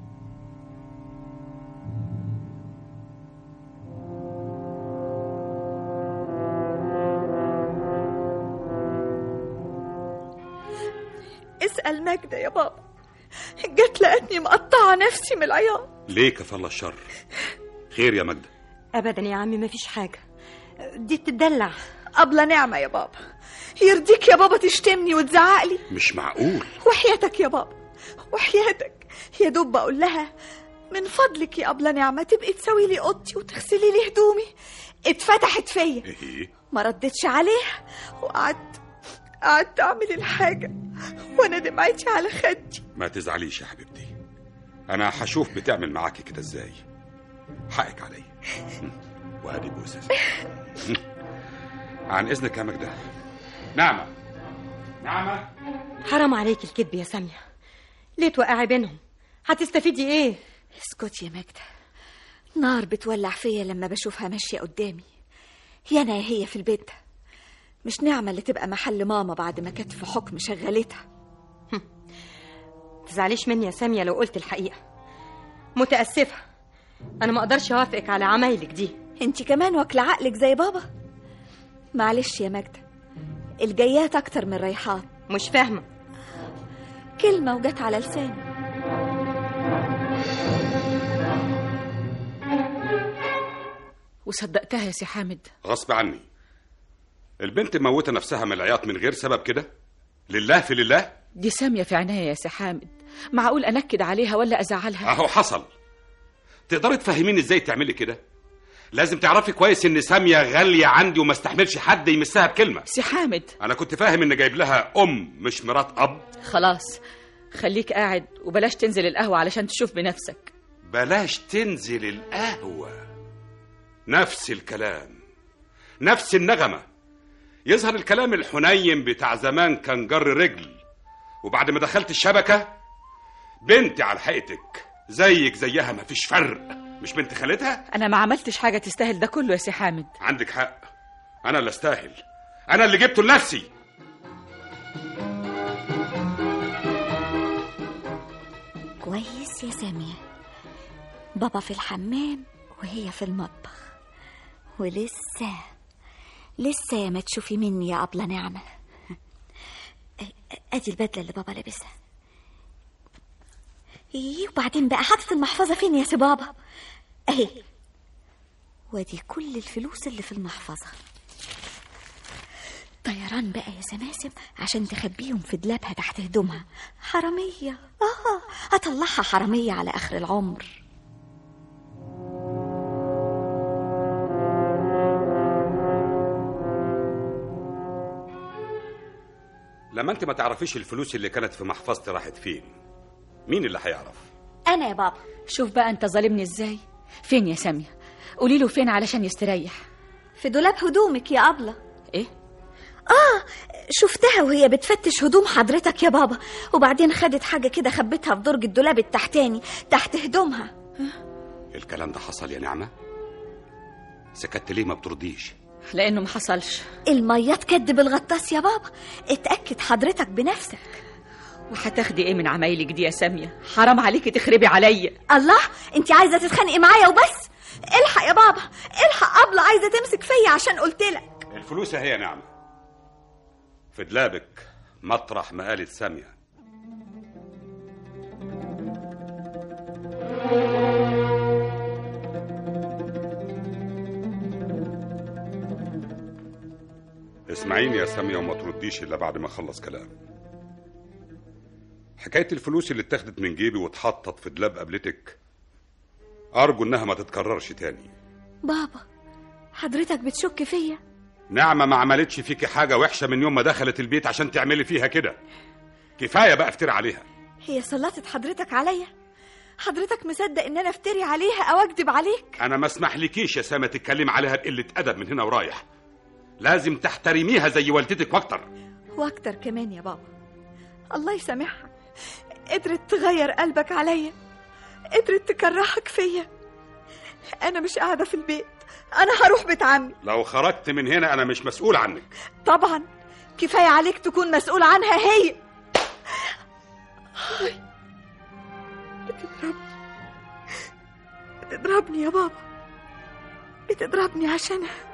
اسأل ماجدة يا بابا جت لقتني مقطعة نفسي من العياط ليه كفل الشر خير يا مجدة ابدا يا عمي مفيش حاجه دي بتدلع أبلة نعمة يا بابا يرضيك يا بابا تشتمني وتزعقلي مش معقول وحياتك يا بابا وحياتك يا دوب بقول لها من فضلك يا أبلة نعمة تبقي تسوي لي أوضتي وتغسلي لي هدومي اتفتحت فيا ايه ما ردتش عليها وقعدت قعدت أعمل الحاجة وأنا دمعتي على خدي ما تزعليش يا حبيبتي انا هشوف بتعمل معاكي كده ازاي حقك عليا وادي بوسه عن اذنك يا مجدة نعمة نعمة حرام عليك الكذب يا ساميه ليه توقعي بينهم هتستفيدي ايه اسكت يا ماجدة نار بتولع فيا لما بشوفها ماشية قدامي يا أنا يا هي في البيت ده مش نعمة اللي تبقى محل ماما بعد ما كانت في حكم شغلتها تزعليش مني يا ساميه لو قلت الحقيقه متاسفه انا ما اقدرش اوافقك على عمايلك دي انت كمان واكله عقلك زي بابا معلش يا ماجدة الجيات اكتر من الريحات مش فاهمه كلمة وجت على لساني وصدقتها يا سي حامد غصب عني البنت موتة نفسها من العياط من غير سبب كده لله في لله دي سامية في عينيا يا سي حامد معقول أنكد عليها ولا أزعلها اهو حصل تقدري تفهميني ازاي تعملي كده لازم تعرفي كويس ان سامية غالية عندي وما استحملش حد يمسها بكلمة سي حامد انا كنت فاهم ان جايب لها ام مش مرات اب خلاص خليك قاعد وبلاش تنزل القهوة علشان تشوف بنفسك بلاش تنزل القهوة نفس الكلام نفس النغمة يظهر الكلام الحنين بتاع زمان كان جر رجل وبعد ما دخلت الشبكة بنتي على حقيقتك زيك زيها مفيش فرق مش بنت خالتها أنا ما عملتش حاجة تستاهل ده كله يا سي حامد عندك حق انا اللي استاهل انا اللي جبته لنفسي كويس يا سامية بابا في الحمام وهي في المطبخ ولسه لسه يا ما تشوفي مني يا أبلة نعمة ادي البدلة اللي بابا لابسها ايه وبعدين بقى حاطط المحفظة فين يا سي بابا اهي وادي كل الفلوس اللي في المحفظة طيران بقى يا سماسم عشان تخبيهم في دلابها تحت هدومها حرامية اه هطلعها حرامية على آخر العمر لما انت ما تعرفيش الفلوس اللي كانت في محفظتي راحت فين مين اللي هيعرف أنا يا بابا شوف بقى أنت ظالمني إزاي فين يا سامية قولي له فين علشان يستريح في دولاب هدومك يا أبلة إيه آه شفتها وهي بتفتش هدوم حضرتك يا بابا وبعدين خدت حاجة كده خبتها في درج الدولاب التحتاني تحت هدومها الكلام ده حصل يا نعمة سكت ليه ما بترديش لأنه ما حصلش المية تكدب الغطاس يا بابا اتأكد حضرتك بنفسك وهتاخدي إيه من عمايلك دي يا سامية حرام عليكي تخربي عليا الله انت عايزة تتخانقي معايا وبس الحق يا بابا الحق أبلة عايزة تمسك فيا عشان قلتلك الفلوس اهي يا نعمة في دلابك مطرح ما قالت سامية اسمعيني يا سامية وما ترديش إلا بعد ما أخلص كلام حكاية الفلوس اللي اتاخدت من جيبي واتحطت في دلاب قبلتك أرجو إنها ما تتكررش تاني بابا حضرتك بتشك فيا نعمة ما عملتش فيكي حاجة وحشة من يوم ما دخلت البيت عشان تعملي فيها كده كفاية بقى افتري عليها هي سلطت حضرتك عليا حضرتك مصدق ان انا افتري عليها او اكذب عليك أنا ما اسمحلكيش يا سامة تتكلم عليها بقلة أدب من هنا ورايح لازم تحترميها زي والدتك واكتر واكتر كمان يا بابا الله يسامحها قدرت تغير قلبك عليا قدرت تكرهك فيا انا مش قاعده في البيت انا هروح بيت عمي لو خرجت من هنا أنا مش مسؤول عنك طبعا كفايه عليك تكون مسؤول عنها هي هاي. بتضربني بتضربني يا بابا بتضربني عشانها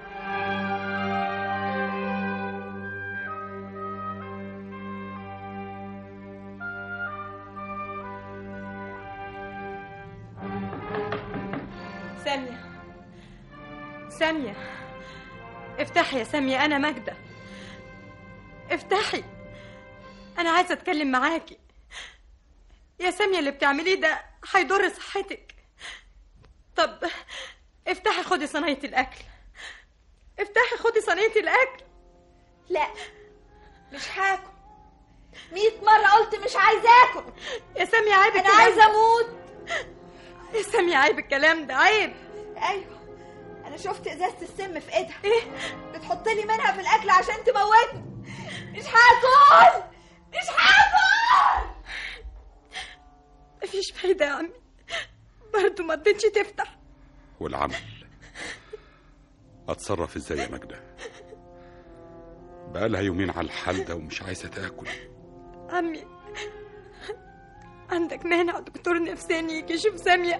سامية سامية افتحي يا سامية أنا ماجدة افتحي أنا عايزة أتكلم معاكي يا سامية اللي بتعمليه ده هيضر صحتك طب افتحي خدي صينية الأكل افتحي خدي صينية الأكل لا مش هاكل مية مرة قلت مش عايزة اكل يا سامية عيب انا الكلام عايزة ده. اموت يا سامية عيب الكلام ده عيب ايوه انا شفت ازازة السم في ايدها ايه بتحط لي منها في الاكل عشان تموتني مش هاكل مش هاكل مفيش فايدة يا عمي برضه ما رضيتش تفتح والعمل أتصرف إزاي يا ماجدة بقالها يومين على الحال ده ومش عايزة تاكل عمي عندك مانع دكتور نفساني يجي يشوف سامية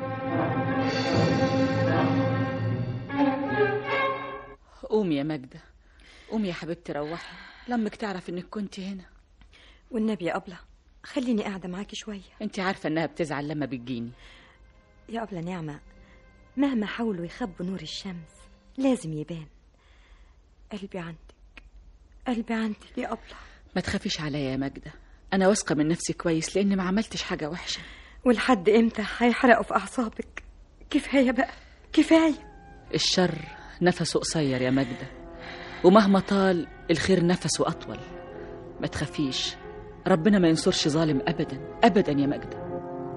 قومي يا ماجدة قومي يا حبيبتي روحي لمك تعرف انك كنت هنا والنبي يا أبلة خليني قاعدة معاكي شوية انت عارفة انها بتزعل لما بتجيني يا أبلة نعمة مهما حاولوا يخبوا نور الشمس لازم يبان قلبي عندك قلبي عندك يا أبلة ما تخافيش عليا يا ماجدة انا واثقة من نفسي كويس لان ما عملتش حاجة وحشة ولحد امتى هيحرقوا في أعصابك كفاية بقى كفاية الشر نفسه قصير يا ماجدة ومهما طال الخير نفسه أطول ما تخافيش ربنا ما ينصرش ظالم أبدا أبدا يا ماجدة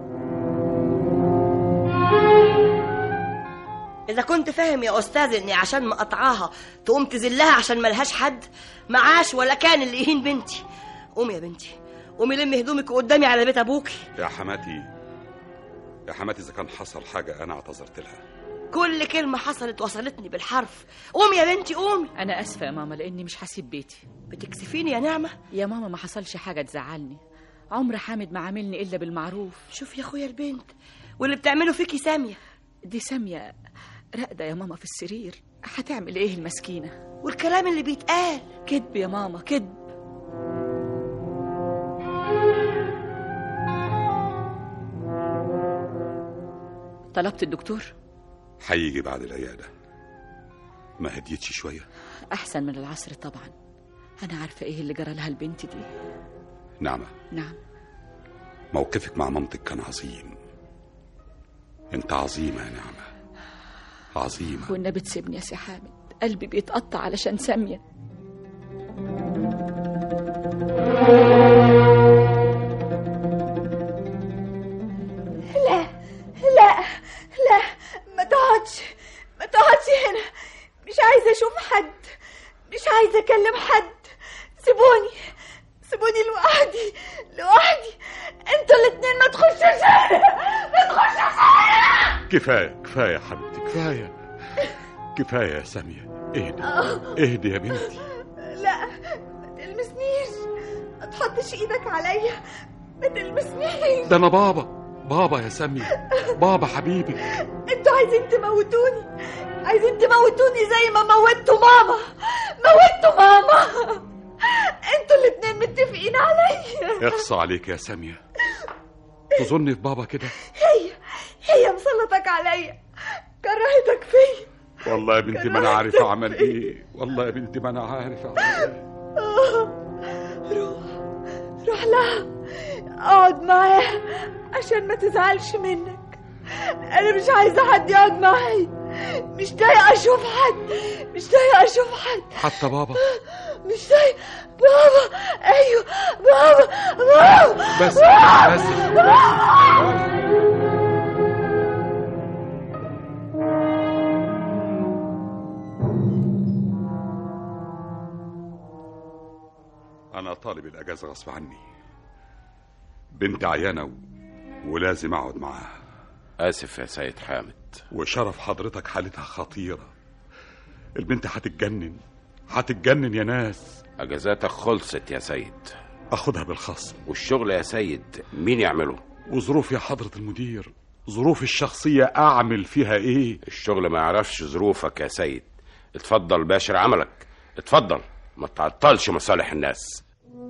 إذا كنت فاهم يا أستاذ إني عشان مقطعاها تقوم تذلها عشان ملهاش حد معاش ولا كان اللي يهين بنتي قومي يا بنتي قومي لمي هدومك قدامي على بيت أبوكي يا حماتي يا حماتي اذا كان حصل حاجه انا اعتذرت لها كل كلمة حصلت وصلتني بالحرف قومي يا بنتي قومي أنا أسفة يا ماما لأني مش هسيب بيتي بتكسفيني يا نعمة يا ماما ما حصلش حاجة تزعلني عمر حامد ما عاملني إلا بالمعروف شوف يا أخويا البنت واللي بتعمله فيكي سامية دي سامية راقدة يا ماما في السرير هتعمل إيه المسكينة والكلام اللي بيتقال كذب يا ماما كذب طلبت الدكتور هيجي بعد العياده ما هديتش شويه أحسن من العصر طبعا أنا عارفة إيه اللي جرى لها البنت دي نعمه نعم موقفك مع مامتك كان عظيم انت عظيمه يا نعمه عظيمه والنبي تسيبني يا سي حامد قلبي بيتقطع علشان سامية لا لا لا ما تقعدش ما تقعدش هنا مش عايزة أشوف حد مش عايزة أكلم حد سيبوني سيبوني لوحدي لوحدي انتوا الاتنين ما تخشوش هنا ما تخشوش هنا كفايه كفايه يا حبيبتي كفايه كفايه يا ساميه اهدي اهدي يا بنتي لا ما تلمسنيش ما تحطش ايدك عليا ما تلمسنيش ده انا بابا بابا يا ساميه بابا حبيبي انتوا عايزين تموتوني عايزين تموتوني زي ما موتوا ماما موتوا ماما انتوا الاتنين متفقين عليا اخصى عليك يا ساميه تظني في بابا كده هي هي مسلطك عليا كرهتك فيا والله يا بنتي ما انا عارف اعمل ايه والله يا بنتي ما انا عارف اعمل ايه آه. روح روح لها اقعد معاها عشان ما تزعلش منك انا مش عايزه حد يقعد معايا مش طايقه اشوف حد مش طايقه اشوف حد حتى بابا مش طايقه بابا ايوه بابا بابا بس بس بس أنا طالب الأجازة غصب عني بنت عيانة و... ولازم أقعد معاها آسف يا سيد حامد وشرف حضرتك حالتها خطيرة البنت هتتجنن هتتجنن يا ناس أجازاتك خلصت يا سيد أخدها بالخصم والشغل يا سيد مين يعمله وظروف يا حضرة المدير ظروف الشخصية أعمل فيها إيه الشغل ما يعرفش ظروفك يا سيد اتفضل باشر عملك اتفضل ما تعطلش مصالح الناس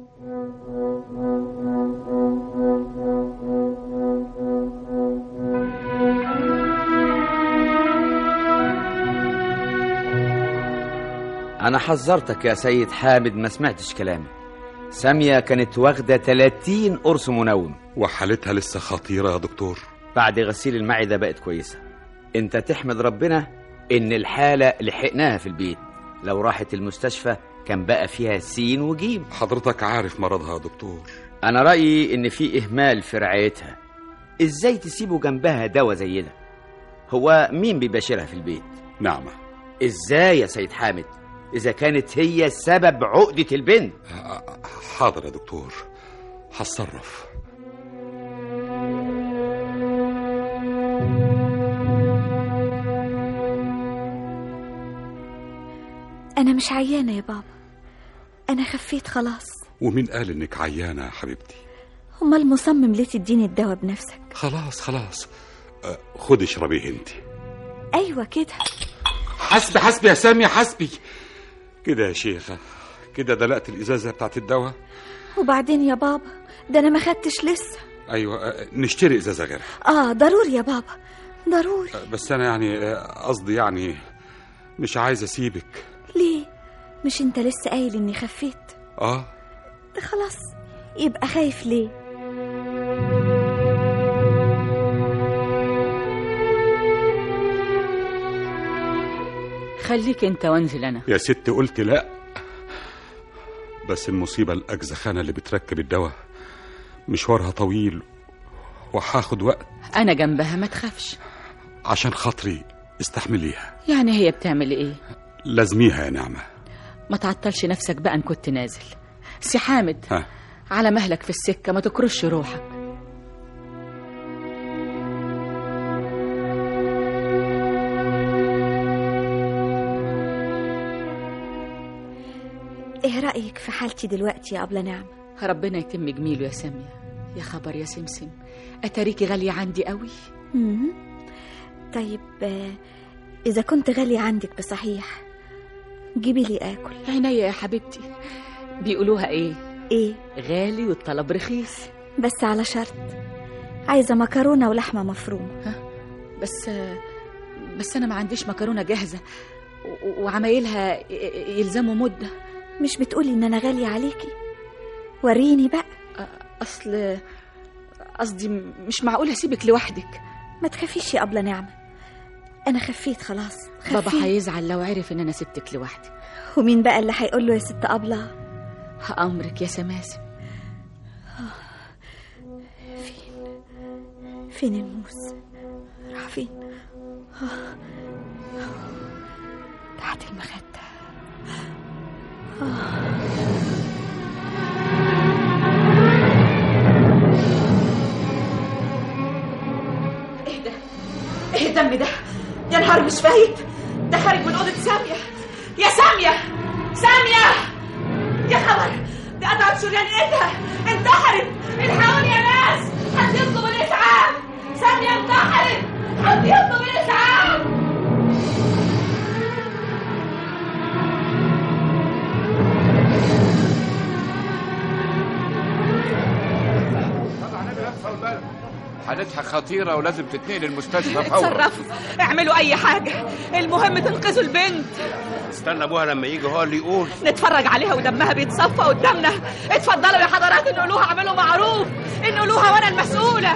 أنا حذرتك يا سيد حامد ما سمعتش كلامي سامية كانت واخدة 30 قرص منوم وحالتها لسه خطيرة يا دكتور بعد غسيل المعدة بقت كويسة انت تحمد ربنا ان الحالة لحقناها في البيت لو راحت المستشفى كان بقى فيها سين وجيم حضرتك عارف مرضها يا دكتور انا رأيي ان في اهمال في رعايتها ازاي تسيبوا جنبها دواء زي ده هو مين بيباشرها في البيت نعمة ازاي يا سيد حامد اذا كانت هي سبب عقدة البنت حاضر يا دكتور هتصرف انا مش عيانه يا بابا انا خفيت خلاص ومين قال انك عيانة يا حبيبتي امال مصمم ليه تديني الدواء بنفسك خلاص خلاص آه، خدي اشربيه انت ايوه كده حسبي حسبي يا سامية حسبي كده يا شيخة كده دلقت الإزازة بتاعت الدواء وبعدين يا بابا ده انا ما خدتش لسه أيوة آه، نشتري إزازة غيرها اه ضروري يا بابا ضروري آه، بس أنا يعني آه، قصدي يعني مش عايز أسيبك ليه مش انت لسه قايل اني خفيت آه ده خلاص يبقى خايف ليه خليك انت وانزل انا يا ست قلت لا بس المصيبة الأجزخانة اللي بتركب الدواء مشوارها طويل وهاخد وقت انا جنبها ما تخافش عشان خاطري استحمليها يعني هي بتعمل ايه لازميها يا نعمة ما تعطلش نفسك بقى ان كنت نازل سي حامد ها على مهلك في السكه ما تكرش روحك ايه رايك في حالتي دلوقتي يا ابله نعمه ربنا يتم جميله يا ساميه يا خبر يا سمسم اتاريكي غاليه عندي قوي مم. طيب آه، اذا كنت غاليه عندك بصحيح جيبي لي اكل عينيا يا حبيبتي بيقولوها ايه ايه غالي والطلب رخيص بس على شرط عايزه مكرونه ولحمه مفرومه بس بس انا ما عنديش مكرونه جاهزه و- وعمايلها ي- يلزموا مده مش بتقولي ان انا غاليه عليكي وريني بقى اصل قصدي م- مش معقول اسيبك لوحدك ما تخافيش يا ابله نعمه انا خفيت خلاص خفيت. بابا هيزعل لو عرف ان انا سبتك لوحدي ومين بقى اللي هيقول له يا ست ابله امرك يا سماسم فين الموس راح فين آه. تحت المخدة ايه ده ايه الدم ده يا نهار مش فايت ده خارج من اوضه ساميه يا ساميه ساميه يا خبر دي قطعت شريان ايدها انتحرت الحقوني يا ناس حد يطلب الاسعاف ساميه انتحرت حد يطلب الاسعاف حالتها خطيرة ولازم تتنقل المستشفى فورا اتصرفوا اعملوا اي حاجه المهم تنقذوا البنت استنى ابوها لما يجي هو اللي يقول نتفرج عليها ودمها بيتصفى قدامنا اتفضلوا يا حضرات انقلوها اعملوا معروف انقلوها وانا المسؤوله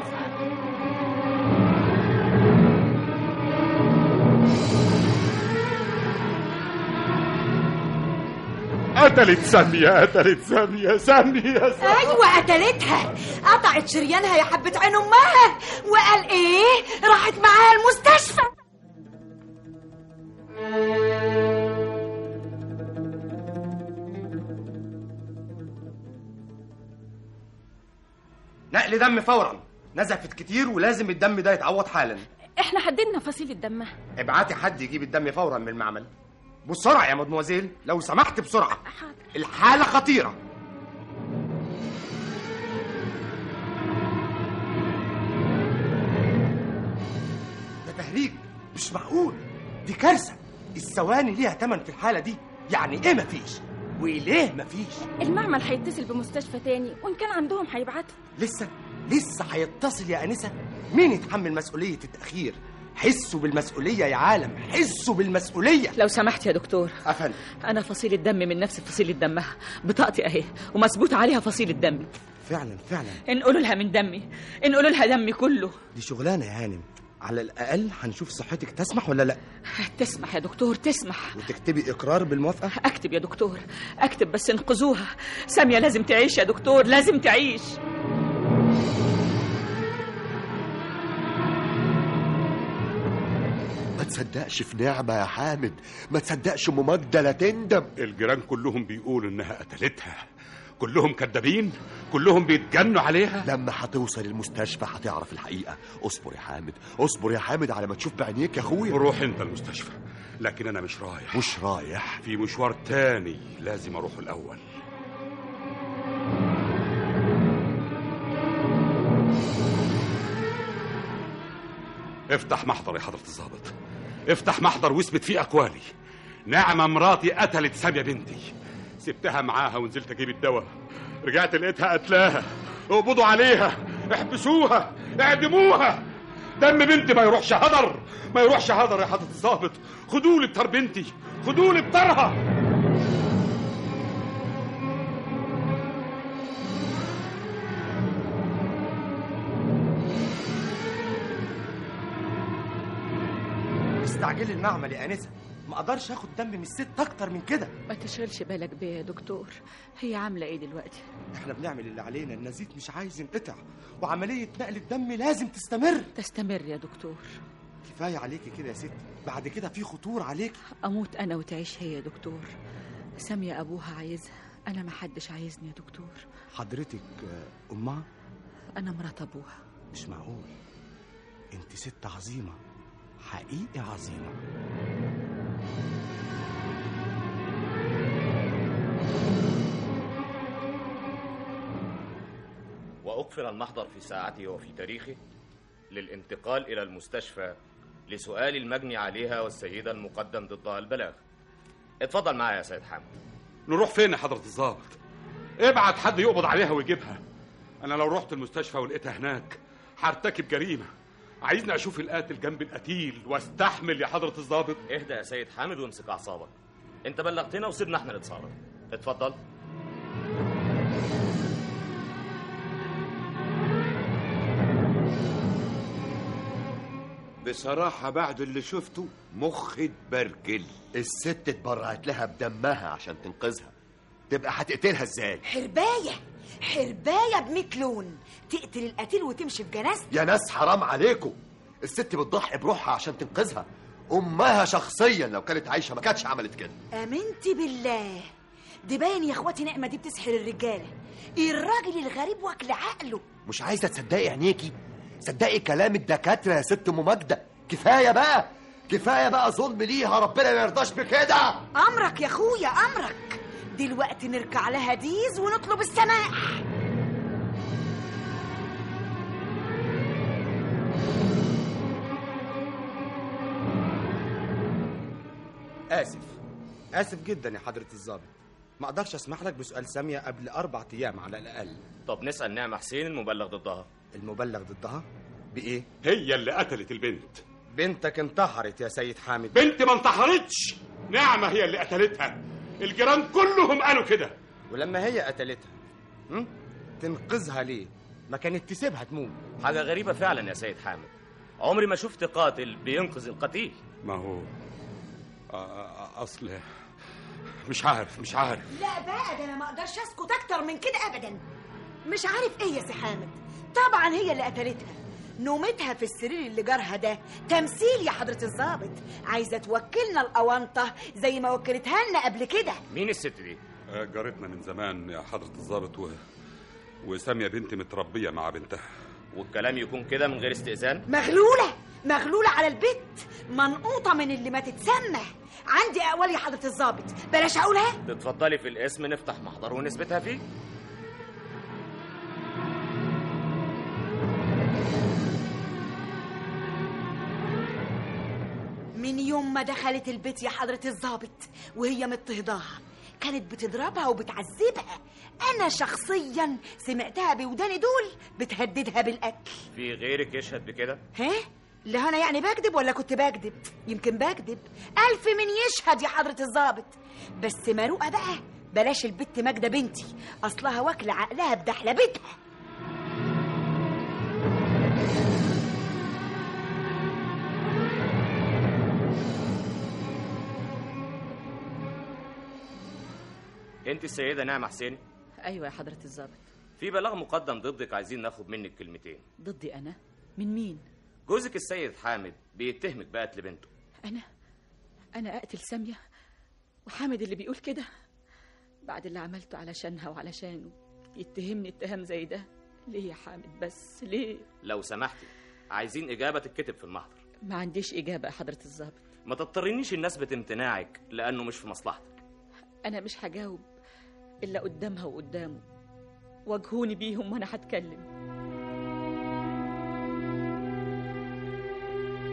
قتلت سامية قتلت سامية سامية ايوه قتلتها قطعت شريانها يا حبه عين امها وقال ايه راحت معاها المستشفى نقل دم فورا نزفت كتير ولازم الدم ده يتعوض حالا احنا حددنا فصيلة دمها ابعتي حد يجيب الدم فورا من المعمل بسرعة يا مدموزيل لو سمحت بسرعة الحالة خطيرة ده تهريج مش معقول دي كارثة الثواني ليها تمن في الحالة دي يعني ايه مفيش وليه مفيش المعمل هيتصل بمستشفى تاني وان كان عندهم هيبعتوا لسه لسه هيتصل يا انسه مين يتحمل مسؤوليه التاخير حسوا بالمسؤوليه يا عالم حسوا بالمسؤوليه لو سمحت يا دكتور افندم انا فصيله دم من نفس فصيله دمها بطاقتي اهي ومثبوت عليها فصيله دمي فعلا فعلا انقلوا لها من دمي انقلوا لها دمي كله دي شغلانه يا هانم على الاقل هنشوف صحتك تسمح ولا لا تسمح يا دكتور تسمح وتكتبي اقرار بالموافقه اكتب يا دكتور اكتب بس انقذوها ساميه لازم تعيش يا دكتور لازم تعيش ما تصدقش في نعمة يا حامد ما تصدقش ام ماجدة لا تندم الجيران كلهم بيقولوا انها قتلتها كلهم كدابين كلهم بيتجنوا عليها لما هتوصل المستشفى هتعرف الحقيقة اصبر يا حامد اصبر يا حامد على ما تشوف بعينيك يا اخويا روح انت المستشفى لكن انا مش رايح مش رايح في مشوار تاني لازم اروح الاول افتح محضر يا حضرة الضابط افتح محضر واثبت فيه أقوالي نعمة مراتي قتلت سامية بنتي سبتها معاها ونزلت أجيب الدواء رجعت لقيتها قتلاها اقبضوا عليها احبسوها اعدموها دم بنتي ما يروحش هدر ما يروحش هدر يا حضرة الضابط خدوا لي بطار بنتي خدوا لي بطارها استعجلي المعمل يا انسه ما اقدرش اخد دم من الست اكتر من كده ما تشغلش بالك بيا يا دكتور هي عاملة ايه دلوقتي احنا بنعمل اللي علينا النزيف مش عايز ينقطع وعمليه نقل الدم لازم تستمر تستمر يا دكتور كفايه عليكي كده يا ستي بعد كده في خطور عليكي أموت أنا وتعيش هي يا دكتور سامية أبوها عايزها أنا ما حدش عايزني يا دكتور حضرتك آه، امها أنا مرات أبوها مش معقول انت ست عظيمه حقيقي عظيمه وأقفل المحضر في ساعته وفي تاريخه للانتقال إلى المستشفى لسؤال المجني عليها والسيدة المقدم ضدها البلاغ اتفضل معايا يا سيد حامد نروح فين يا حضرة الضابط ابعت حد يقبض عليها ويجيبها انا لو رحت المستشفى ولقيتها هناك هرتكب جريمة عايزني اشوف القاتل جنب القتيل واستحمل يا حضرة الضابط اهدى يا سيد حامد وامسك أعصابك انت بلغتنا وسيبنا احنا نتصرف اتفضل بصراحة بعد اللي شفته مخي اتبرجل الست اتبرعت لها بدمها عشان تنقذها تبقى هتقتلها ازاي حرباية حرباية بميت لون تقتل القتيل وتمشي في جنازته يا ناس حرام عليكم الست بتضحي بروحها عشان تنقذها امها شخصيا لو كانت عايشه ما كانتش عملت كده امنت بالله دي باين يا اخواتي نعمة دي بتسحر الرجالة الراجل الغريب واكل عقله مش عايزه تصدقي عينيكي صدقي كلام الدكاتره يا ست ام ماجده كفايه بقى كفايه بقى ظلم ليها ربنا ما يرضاش بكده امرك يا اخويا امرك دلوقتي نركع لها ديز ونطلب السماح اسف اسف جدا يا حضره الضابط ما اقدرش اسمح لك بسؤال ساميه قبل اربع ايام على الاقل طب نسأل نعمة حسين المبلغ ضدها المبلغ ضدها بايه هي اللي قتلت البنت بنتك انتحرت يا سيد حامد بنت ما انتحرتش نعمة هي اللي قتلتها الجيران كلهم قالوا كده ولما هي قتلتها م? تنقذها ليه ما كانت تسيبها تموت حاجة غريبة فعلا يا سيد حامد عمري ما شفت قاتل بينقذ القتيل ما هو آه، آه، اصل مش عارف مش عارف لا بقى ده انا ما اقدرش اسكت اكتر من كده ابدا مش عارف ايه يا سي حامد طبعا هي اللي قتلتها نومتها في السرير اللي جارها ده تمثيل يا حضرة الضابط عايزة توكلنا الأونطة زي ما وكلتها لنا قبل كده مين الست دي؟ آه، جارتنا من زمان يا حضرة الضابط و... وسامية بنتي متربية مع بنتها والكلام يكون كده من غير استئذان مغلولة مغلولة على البت منقوطة من اللي ما تتسمى عندي أقوال يا حضرة الضابط بلاش أقولها تتفضلي في الاسم نفتح محضر ونثبتها فيه من يوم ما دخلت البيت يا حضرة الضابط وهي مضطهداها كانت بتضربها وبتعذبها أنا شخصيا سمعتها بوداني دول بتهددها بالقتل في غيرك يشهد بكده ها؟ لا أنا يعني بكذب ولا كنت بكذب؟ يمكن بكذب ألف من يشهد يا حضرة الضابط بس مروءة بقى بلاش البت ماجدة بنتي أصلها واكلة عقلها بدحلبتها انت السيدة نعمة حسين أيوة يا حضرة الضابط في بلاغ مقدم ضدك عايزين ناخد منك كلمتين ضدي أنا من مين جوزك السيد حامد بيتهمك بقتل بنته أنا أنا أقتل سامية وحامد اللي بيقول كده بعد اللي عملته علشانها وعلشانه يتهمني اتهام زي ده ليه يا حامد بس ليه لو سمحتي عايزين إجابة تتكتب في المحضر ما عنديش إجابة يا حضرة الضابط ما تضطرنيش الناس بامتناعك لأنه مش في مصلحتك أنا مش هجاوب إلا قدامها وقدامه واجهوني بيهم وأنا هتكلم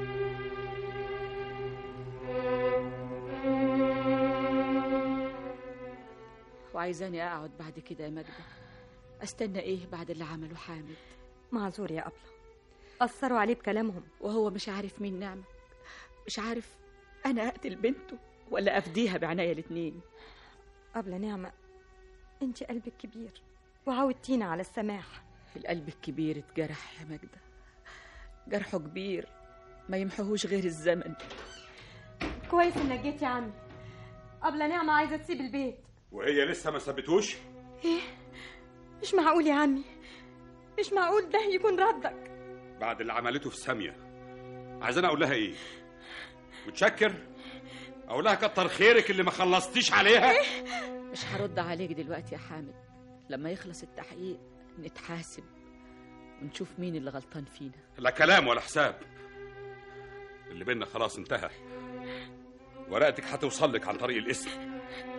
وعايزاني اقعد بعد كده يا ماجدة استنى ايه بعد اللي عمله حامد معذور يا أبلة أثروا عليه بكلامهم وهو مش عارف مين نعمة مش عارف انا اقتل بنته ولا افديها بعناية الاتنين أبلة نعمة انت قلبك كبير وعودتينا على السماح القلب الكبير اتجرح يا ماجدة جرحه كبير ما يمحوهوش غير الزمن كويس انك جيت يا عمي أبلة نعمة عايزة تسيب البيت وهي لسه ما سابتوش ايه مش معقول يا عمي مش معقول ده يكون ردك بعد اللي عملته في سامية عايزاني اقول لها ايه متشكر اقول لها كتر خيرك اللي ما خلصتيش عليها مش هرد عليك دلوقتي يا حامد لما يخلص التحقيق نتحاسب ونشوف مين اللي غلطان فينا لا كلام ولا حساب اللي بينا خلاص انتهى ورقتك هتوصل لك عن طريق الاسم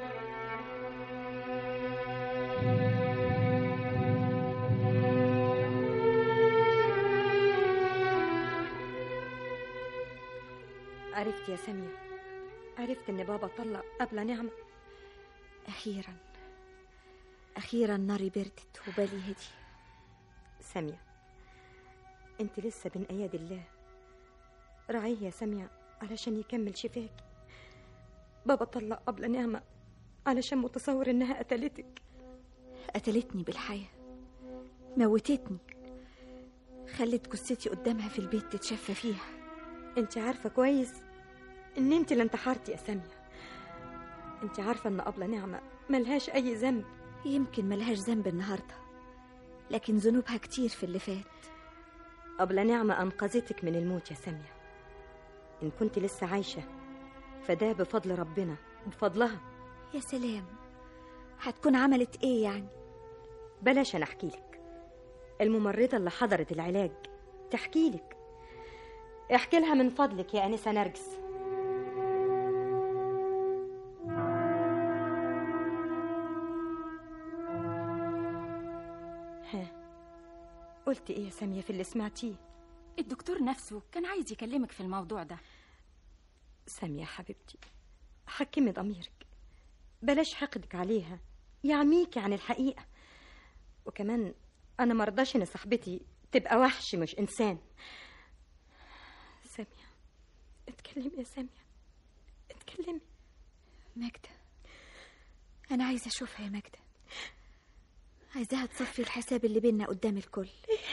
عرفت يا سامية عرفت ان بابا طلق أبلة نعمة أخيرا أخيرا ناري بردت وبالي هدي سامية انت لسه بين اياد الله راعيه يا سامية علشان يكمل شفاك بابا طلق أبلة نعمة علشان متصور انها قتلتك قتلتني بالحياة موتتني خلت جثتي قدامها في البيت تتشفى فيها انت عارفة كويس ان انت اللي انتحرتي يا سامية انت عارفة ان أبلة نعمة ملهاش اي ذنب يمكن ملهاش ذنب النهاردة لكن ذنوبها كتير في اللي فات أبلة نعمة أنقذتك من الموت يا سامية إن كنت لسه عايشة فده بفضل ربنا بفضلها يا سلام هتكون عملت ايه يعني بلاش أنا أحكي لك الممرضة اللي حضرت العلاج تحكي لك احكي لها من فضلك يا أنسة نرجس ها قلت ايه يا سامية في اللي سمعتيه الدكتور نفسه كان عايز يكلمك في الموضوع ده سامية حبيبتي حكمي ضميرك بلاش حقدك عليها يعميكي عن الحقيقة وكمان أنا مرضاش إن صاحبتي تبقى وحش مش إنسان سامية اتكلمي يا سامية اتكلمي ماجدة أنا عايزة أشوفها يا ماجدة عايزاها تصفي الحساب اللي بينا قدام الكل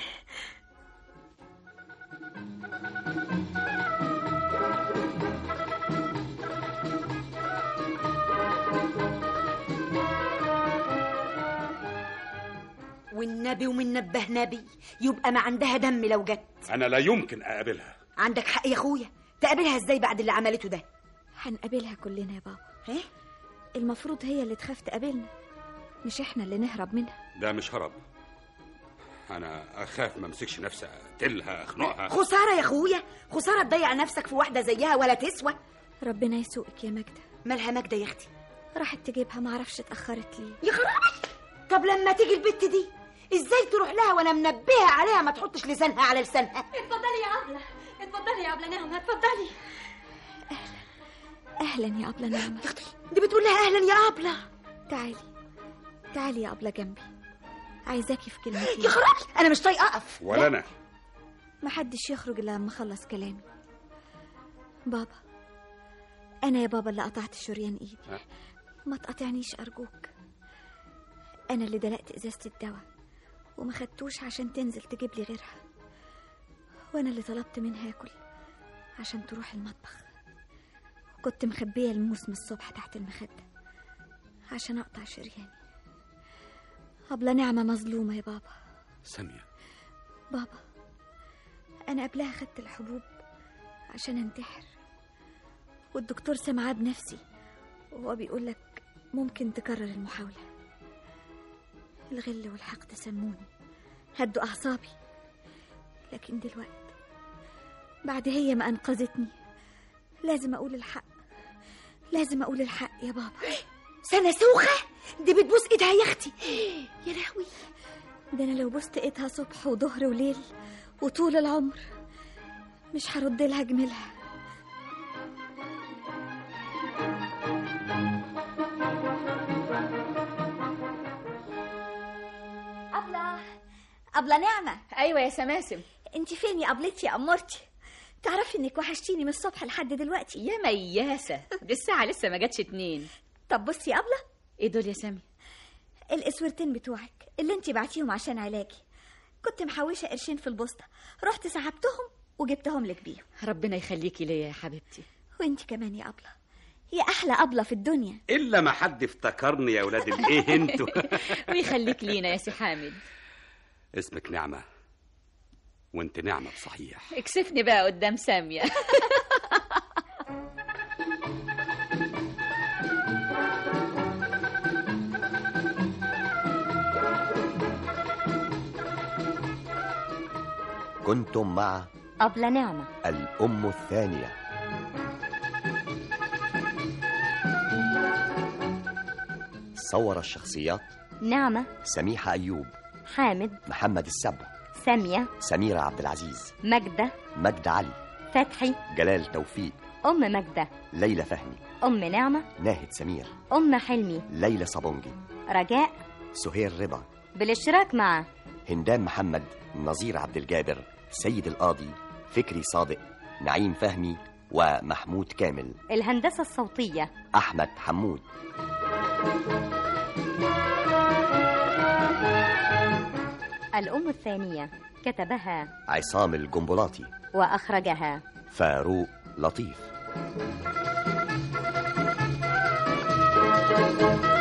والنبي ومن نبه نبي يبقى ما عندها دم لو جت انا لا يمكن اقابلها عندك حق يا اخويا تقابلها ازاي بعد اللي عملته ده هنقابلها كلنا يا بابا ايه المفروض هي اللي تخاف تقابلنا مش احنا اللي نهرب منها ده مش هرب انا اخاف ما امسكش نفسي اقتلها اخنقها خسارة يا اخويا خسارة تضيع نفسك في واحدة زيها ولا تسوى ربنا يسوقك يا ماجدة مالها ماجدة يا اختي راحت تجيبها معرفش اتأخرت ليه يا خرابي طب لما تيجي البت دي ازاي تروح لها وانا منبهة عليها ما تحطش لسانها على لسانها اتفضلي يا أبلة اتفضلي يا أبلة نعمة اتفضلي أهلا يا أبلة نعمة دي بتقول لها اهلا يا ابله تعالي تعالي يا أبلة جنبي عايزاكي في كلمتين يا خرابي انا مش طايقه اقف ولا انا محدش يخرج إلا لما أخلص كلامي بابا أنا يا بابا اللي قطعت شريان إيدي ها؟ ما تقاطعنيش أرجوك أنا اللي دلقت إزازة الدواء وما خدتوش عشان تنزل تجيب لي غيرها وأنا اللي طلبت منها آكل عشان تروح المطبخ كنت مخبية الموس من الصبح تحت المخدة عشان أقطع شرياني أبلة نعمة مظلومة يا بابا سامية بابا أنا قبلها خدت الحبوب عشان أنتحر والدكتور سمعاه بنفسي وهو بيقول لك ممكن تكرر المحاولة الغل والحقد سموني هدوا أعصابي لكن دلوقتي بعد هي ما أنقذتني لازم أقول الحق لازم أقول الحق يا بابا سنسوخة دي بتبوس ايدها يا اختي يا لهوي ده أنا لو بوست إيدها صبح وظهر وليل وطول العمر مش هرد لها جميلها أبلة نعمة أيوة يا سماسم انت فين يا قبلتي يا أمورتي تعرفي انك وحشتيني من الصبح لحد دلوقتي يا مياسة دي الساعة لسه ما جاتش اتنين طب بصي يا أبلة ايه دول يا سامي الاسورتين بتوعك اللي انت بعتيهم عشان علاجي كنت محوشة قرشين في البوسطة رحت سحبتهم وجبتهم لك بيهم ربنا يخليكي ليا يا حبيبتي وانت كمان يا أبلة يا أحلى أبلة في الدنيا الا ما حد افتكرني يا ولاد الايه انتوا ويخليك لينا يا سي حامد اسمك نعمه وانت نعمه بصحيح اكسفني بقى قدام سامية كنتم مع أبلة نعمة الأم الثانية صور الشخصيات نعمة سميحة أيوب حامد محمد السبع سامية سميرة عبد العزيز مجدة مجد علي فتحي جلال توفيق أم مجدة ليلى فهمي أم نعمة ناهد سمير أم حلمي ليلى صابونجي رجاء سهير رضا بالاشتراك مع هندام محمد نظير عبد الجابر سيد القاضي فكري صادق نعيم فهمي ومحمود كامل الهندسة الصوتية أحمد حمود الأم الثانية كتبها عصام الجنبلاطي وأخرجها فاروق لطيف